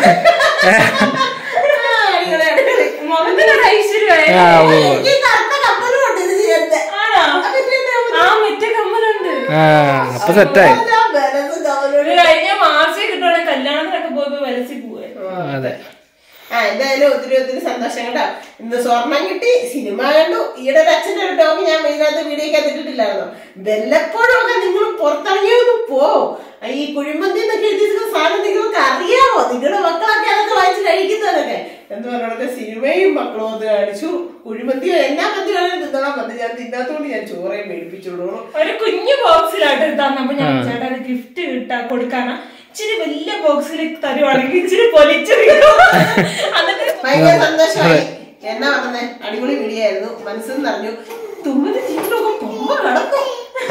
മുഖത്തിനൊരു ഐശ്വര്യമായി ആ ഓ എനിക്ക് ഈ കറുത്ത കമ്മലും ഉണ്ട് ഇത് ചേർത്ത്. ആണോ എന്നിട്ട് എന്നെ ആ മറ്റേ കമ്മലുണ്ട് ആ അപ്പൊ സെറ്റായി ഞാൻ ബലസ് കമ്മലും ഒരു കഴിഞ്ഞ മാർച്ചിൽ കിട്ടുവാണെങ്കിൽ കല്യാണത്തിനൊക്കെ പോയപ്പോ വലസി പോവേ അതെ ആ എന്തായാലും ഒത്തിരി ഒത്തിരി സന്തോഷം കേട്ടോ ഇന്ന് സ്വർണം കിട്ടി സിനിമ കണ്ടു ഈയിടെ ഒരു അച്ഛൻ്റെ ഒരു ടോക്ക് ഞാൻ ഇതിനകത്ത് വീഡിയോക്ക് ഇട്ടിട്ടില്ലായിരുന്നു വല്ലപ്പോഴും ഒക്കെ നിങ്ങൾ പുറത്തിറങ്ങിയൊന്ന് പോ ഈ കുഴിമന്തി എന്നൊക്കെ എഴുതിയിരിക്കുന്ന സാധനം നിങ്ങൾക്ക് അറിയാമോ നിങ്ങളുടെ മക്കളൊക്കെ അതൊക്കെ വാങ്ങിച്ച് കഴിക്കുന്നതൊക്കെ എന്ന് പറഞ്ഞൊക്കെ സിനിമയും മക്കളും ഒന്ന് കാണിച്ചു കുഴിമന്തിയോ എന്നാ മന്തി വേണമെങ്കിലും തിന്നണം മന്തി ഞാൻ തിന്നാത്തോണ്ട് ഞാൻ ചോറയും മേടിപ്പിച്ചോളൂ ഒരു കുഞ്ഞു ബോക്സിലായിട്ട് തന്നപ്പോ ഞാൻ ചേട്ടാ ഒരു ഗിഫ്റ്റ് കിട്ടാ കൊടുക്കാനാ ഇച്ചിരി വലിയ ബോക്സിൽ തരുവാണെങ്കിൽ ഇച്ചിരി പൊലിച്ചു എന്നിട്ട് ഭയങ്കര സന്തോഷമായി എന്നാ പറഞ്ഞേ അടിപൊളി വീഡിയോ ആയിരുന്നു മനസ്സിൽ നിറഞ്ഞു തുമ്മിന് ചീറ്റൊക്കെ തുമ്പ കിടക്കും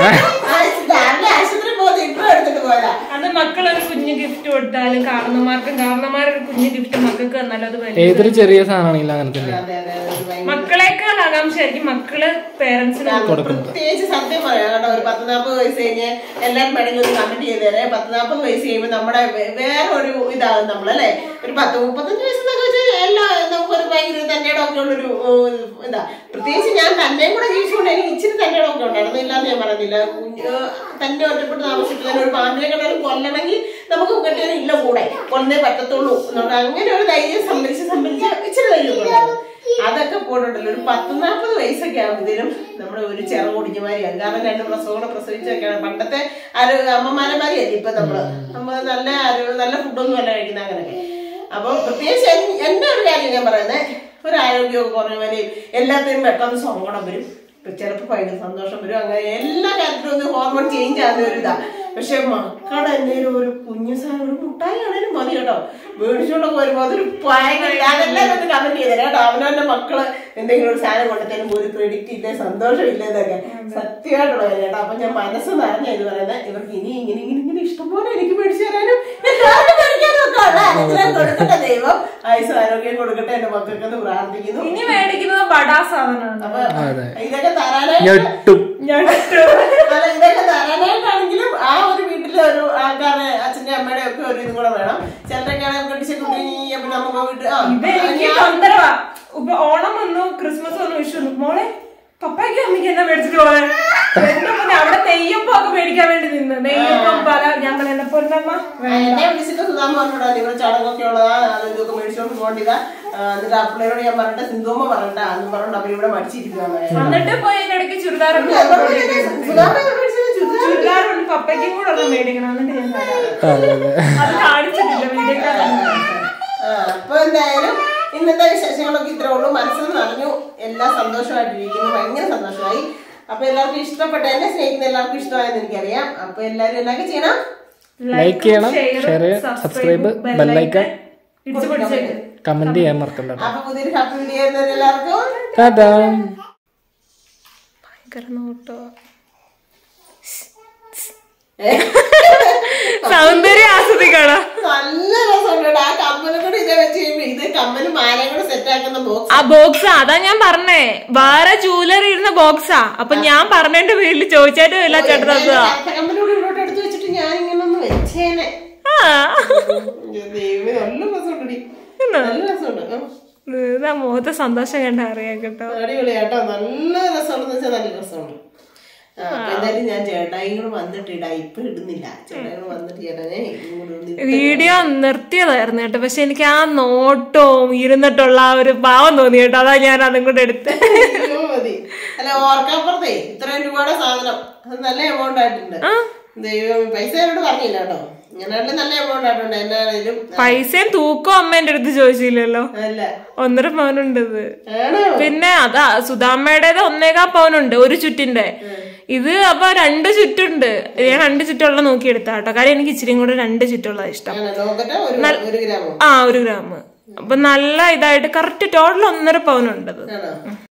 രാവിലെ ആശുപത്രി പോകുന്നത് ഇപ്പൊ എടുത്തിട്ട് പോയതാ അത് മക്കളൊരു കുഞ്ഞു ഗിഫ്റ്റ് കൊടുത്താലും കാരണന്മാർക്കും കാരണന്മാരൊരു കുഞ്ഞു ഗിഫ്റ്റ് മക്കൾക്ക് തന്നാലും അത് വലിയ ഏതൊരു ചെറിയ സാധനമാണെങ്കിലും അങ്ങനെ തന്നെ അതെ അതെ അതെ അത് ഭയങ്കര- മക്കളെക്കാൾ ആകാംക്ഷയായിരിക്കും മക്കള് പേരൻസിന് പ്രത്യേകിച്ച് സത്യം പറയാം കേട്ടോ ഒരു പത്ത് നാൽപ്പത് വയസ്സ് കഴിഞ്ഞ് എല്ലാവരും വേണമെങ്കിൽ ഒന്ന് കമന്റ് ചെയ്തേരെ പത്ത് നാൽപ്പത് വയസ്സ് കഴിയുമ്പോൾ നമ്മുടെ വേ- വേറെ ഒരു ഇതാകും നമ്മളല്ലേ ഒരു പത്ത് മുപ്പത്തഞ്ച് വയസ്സെന്നൊക്കെ വെച്ചാൽ എല്ലാ നമുക്കൊരു ഭയങ്കര തന്നെയുടെ ഒക്കെ ഉള്ളൊരു ഉം, ഇതാ പ്രത്യേകിച്ച് ഞാൻ തന്നെയും കൂടെ ജീവിച്ചുകൊണ്ട് എനിക്ക് ഇച്ചിരി തന്നെയുടെ ഒക്കെ ഉണ്ടായിരുന്നു ഇല്ലാന്ന് ഞാൻ പറയുന്നില്ല കുഞ്ഞ് തന്നെ ഒറ്റപ്പെട്ട് താമസിക്കുന്നതിന് ഒരു പാമ്പിനെ കണ്ടാലും കൊല്ലണമെങ്കിൽ നമുക്ക് കെട്ടിയാലും ഇല്ല കൂടെ കൊന്നേ പറ്റത്തുള്ളൂ എന്നുകൊണ്ട് അങ്ങനെ ഒരു ധൈര്യം സംഭരിച്ച് സംഭരിച്ച് ഇച്ചിരി ധൈര്യം ഒക്കെ ഉണ്ടായിരുന്നു അതൊക്കെ പോയിട്ടുണ്ടല്ലോ ഒരു പത്ത് നാൽപ്പത് വയസ്സൊക്കെ ആകുമ്പോഴത്തേനും നമ്മൾ ഒരു ചെറു കുടിഞ്ഞമാരിയാണ് കാരണം രണ്ട് പ്രസവങ്ങളെ പ്രസവിച്ചൊക്കെയാണ് പണ്ടത്തെ ആരോ അമ്മമാരന്മാരെയല്ലേ ഇപ്പൊ നമ്മള് നമ്മൾ നല്ല ആരോ- നല്ല ഫുഡൊന്നും അല്ല കഴിക്കുന്ന അങ്ങനെയൊക്കെ അപ്പൊ പ്രത്യേകിച്ച് എൻ- എന്റെ ഒരു കാര്യം ഞാൻ പറയുന്നത് ഒരു ആരോഗ്യമൊക്കെ കുറഞ്ഞ മാതിരി എല്ലാത്തിനും പെട്ടെന്ന് സങ്കടം വരും ചിലപ്പോൾ ഭയങ്കര സന്തോഷം വരും അങ്ങനെ എല്ലാ കാര്യത്തിലും ഒന്ന് ഹോർമോൺ ചേഞ്ച് ആകുന്ന ഒരു ഇതാ പക്ഷെ മക്കളുടെ എന്തെങ്കിലും ഒരു കുഞ്ഞു സാധനം ഒരു മുട്ടായി ആണേലും മതി കേട്ടോ മേടിച്ചോണ്ടൊക്കെ വരുമ്പോ അതൊരു ഭയങ്കര അതെല്ലാവരും ഒന്ന് കമന്റ് ചെയ്തേ കേട്ടോ അവനവന്റെ മക്കള് എന്തെങ്കിലും ഒരു സാധനം കൊണ്ടുത്തരുമ്പോ ഒരു ക്രെഡിറ്റ് ഇല്ലേ സന്തോഷം ഇല്ലേ എന്നൊക്കെ സത്യമായിട്ടുള്ള കാര്യം കേട്ടോ അപ്പൊ ഞാൻ മനസ്സ് നിറഞ്ഞ ഇത് പറയുന്നത് ഇവർക്ക് ഇനി ഇങ്ങനെ ഇങ്ങനെ ഇങ്ങനെ ഇഷ്ടംപോലെ എനിക്ക് മേടിച്ചു തരാനും എല്ലാവർക്കും മേടിക്കാനും ഒക്കെ ഉള്ള അനുഗ്രഹം കൊടുക്കട്ടെ ദൈവം ആയുസ് ആരോഗ്യം കൊടുക്കട്ടെ എന്റെ മക്കൾക്കെന്ന് പ്രാർത്ഥിക്കുന്നു ഇനി മേടിക്കുന്നത് ബടാ സാധനമാണ് അപ്പൊ അതെ. ഇതൊക്കെ തരാനായിട്ട് ഞെട്ടും അല്ല ഇതൊക്കെ തരാനായിട്ടാണെങ്കിലും ആ ഒരു വീട്ടിലെ ഒരു ആൾക്കാരെ അച്ഛന്റെ അമ്മയുടെ ഒക്കെ ഒരു ഇതും കൂടെ വേണം ചിലരൊക്കെയാണ് കെട്ടിച്ച് കുട്ടി അപ്പൊ നമുക്ക് വീട്ടിൽ ആ ഇത് എനിക്ക് തൊന്തരവാ ഇപ്പൊ ഓണം വന്നു ക്രിസ്മസ് വന്നു വിഷു വന്നു മോളെ പപ്പായ്ക്കും അമ്മയ്ക്ക് എന്താ മേടിച്ചിട്ട് പോയെ എന്റെ മോനെ അവിടെ നെയ്യപ്പം ഒക്കെ മേടിക്കാൻ വേണ്ടി നിന്ന് നെയ്യപ്പം പല ഞാൻ പറഞ്ഞ എന്നെ പൊന്നമ്മ എന്നെ വിളിച്ചിട്ട് സുധാമ പറഞ്ഞോടാ ഇവിടെ ചടങ്ങൊക്കെ ഉള്ളതാ അത് ഇതൊക്കെ മേടിച്ചോണ്ട് പോകേണ്ടതാ എന്നിട്ട് ആ പിള്ളേരോട് ഞാൻ പറഞ്ഞിട്ട് സിന്ധുമ്മ പറഞ്ഞിട്ടാ അന്ന് പറഞ്ഞോണ്ട് അപ്പൊ ഇവിടെ മടിച്ചിരിക്കുകയാണ് എന്നിട്ട് പോയി അതിന്റെ ഇടയ്ക്ക് ചുരിദാറൊക്കെ സുധാമ മേടിച്ചത് ചുരിദാർ ചുരിദാറുണ്ട് പപ്പയ്ക്കും കൂടെ ഒന്ന് മേടിക്കണം എന്നിട്ട് ഞാൻ തരാം അതെ അതെ അത് കാണിച്ചിട്ടില്ല വീഡിയോ ആ, അപ്പൊ എന്തായാലും ഇന്നത്തെ വിശേഷങ്ങളൊക്കെ ഇത്രേ ഉള്ളൂ മനസ്സിൽ നിറഞ്ഞു എല്ലാം സന്തോഷമായിട്ടിരിക്കുന്നു ഭയങ്കര സന്തോഷമായി അപ്പൊ എല്ലാവർക്കും ഇഷ്ടപ്പെട്ട എന്നെ സ്നേഹിക്കുന്ന എല്ലാവർക്കും ഇഷ്ടമായെന്ന് എനിക്കറിയാം അപ്പൊ എല്ലാവരും എന്നൊക്കെ ചെയ്യണം ലൈക്ക് ചെയ്യണം ഷെയർ ചെയ്യണം സബ്സ്ക്രൈബ് ബെല്ലൈക്കൺ ഇടിച്ചു പിടിച്ചേക്ക് കമന്റ് ചെയ്യാൻ മറക്കണ്ട കേട്ടോ. അപ്പൊ പുതിയൊരു ഹാപ്പി വീഡിയോ ആയിരുന്നു എല്ലാവർക്കും ടാറ്റാ ഭയങ്കര നോട്ടോ സൗന്ദര്യം ആസ്വദിക്കണം നല്ല രസമുണ്ട് കേട്ടോ. ആ കമ്മലും കൂടി ഇതേ വെച്ച് കഴിയുമ്പോ ഇത് കമ്മലും മാലയും കൂടെ സെറ്റ് ആക്കുന്ന ബോക്സ് ആ ബോക്സ് അതാ ഞാൻ പറഞ്ഞേ വേറെ ജൂവലറി ഇരുന്ന ബോക്സാ അപ്പൊ ഞാൻ പറഞ്ഞതിന്റെ വീട്ടിൽ ചോദിച്ചായിട്ട് ഇല്ല ചേട്ടൻ തന്നതാ കമ്മലൂടെ ഇങ്ങോട്ട് എടുത്ത് വെച്ചിട്ട് ഞാൻ ഇങ്ങനെ ഒന്ന് വെച്ചേനെ ആ ദൈവമേ നല്ല രസമുണ്ട് നല്ല രസമുണ്ട് ഉം. ഇതാ മുഖത്തെ സന്തോഷം കണ്ട അറിയാം കേട്ടോ അടിപൊളി കേട്ടോ നല്ല രസമുണ്ടെന്ന് വെച്ചാൽ നല്ല രസമുണ്ട് ആ, അപ്പൊ എന്തായാലും ഞാൻ ചേട്ടായും കൂടെ വന്നിട്ട് ഇടാം ഇപ്പൊ ഇടുന്നില്ല ചേട്ടായും കൂടെ വന്നിട്ട് ചേട്ടനെ ഇങ്ങോട്ട് ഒന്ന് ഇട്ട് വീഡിയോ നിർത്തിയതായിരുന്നു കേട്ടോ പക്ഷെ എനിക്ക് ആ നോട്ടവും ഇരുന്നിട്ടുള്ള ആ ഒരു ഭാവം തോന്നി കേട്ടോ അതാ ഞാൻ അതും കൂടെ എടുത്ത് അയ്യോ, മതി അല്ല ഓർക്കാപ്പുറത്തേ ഇത്രയും രൂപയുടെ സാധനം അത് നല്ല എമൗണ്ട് ആയിട്ടുണ്ട് ദൈവം പൈസ എന്നോട് പറഞ്ഞില്ല കേട്ടോ ഇങ്ങനെയായിട്ട് നല്ല എമൗണ്ട് ആയിട്ടുണ്ട് എന്നാണേലും പൈസയും തൂക്കവും അമ്മ എന്റെ അടുത്ത് ചോദിച്ചില്ലല്ലോ അല്ല ഒന്നര പവനുണ്ട് ഇത് ആണോ പിന്നെ അതാ സുധാമ്മയുടേത് ഒന്നേകാ പവനുണ്ട് ഒരു ചുറ്റിന്റെ ഇത് അപ്പൊ രണ്ട് ചുറ്റുണ്ട് ഞാൻ രണ്ട് ചുറ്റുള്ള നോക്കി എടുത്താ കേട്ടോ കാര്യം എനിക്ക് ഇച്ചിരി കൂടെ രണ്ട് ചുറ്റുള്ള ഇഷ്ടം ആണോ നോക്കട്ടെ ഒരു ഒരു ഗ്രാമോ ആ ഒരു ഗ്രാം അപ്പൊ നല്ല ഇതായിട്ട് കറക്റ്റ് ടോട്ടൽ ഒന്നര പവനുണ്ടത് ആണോ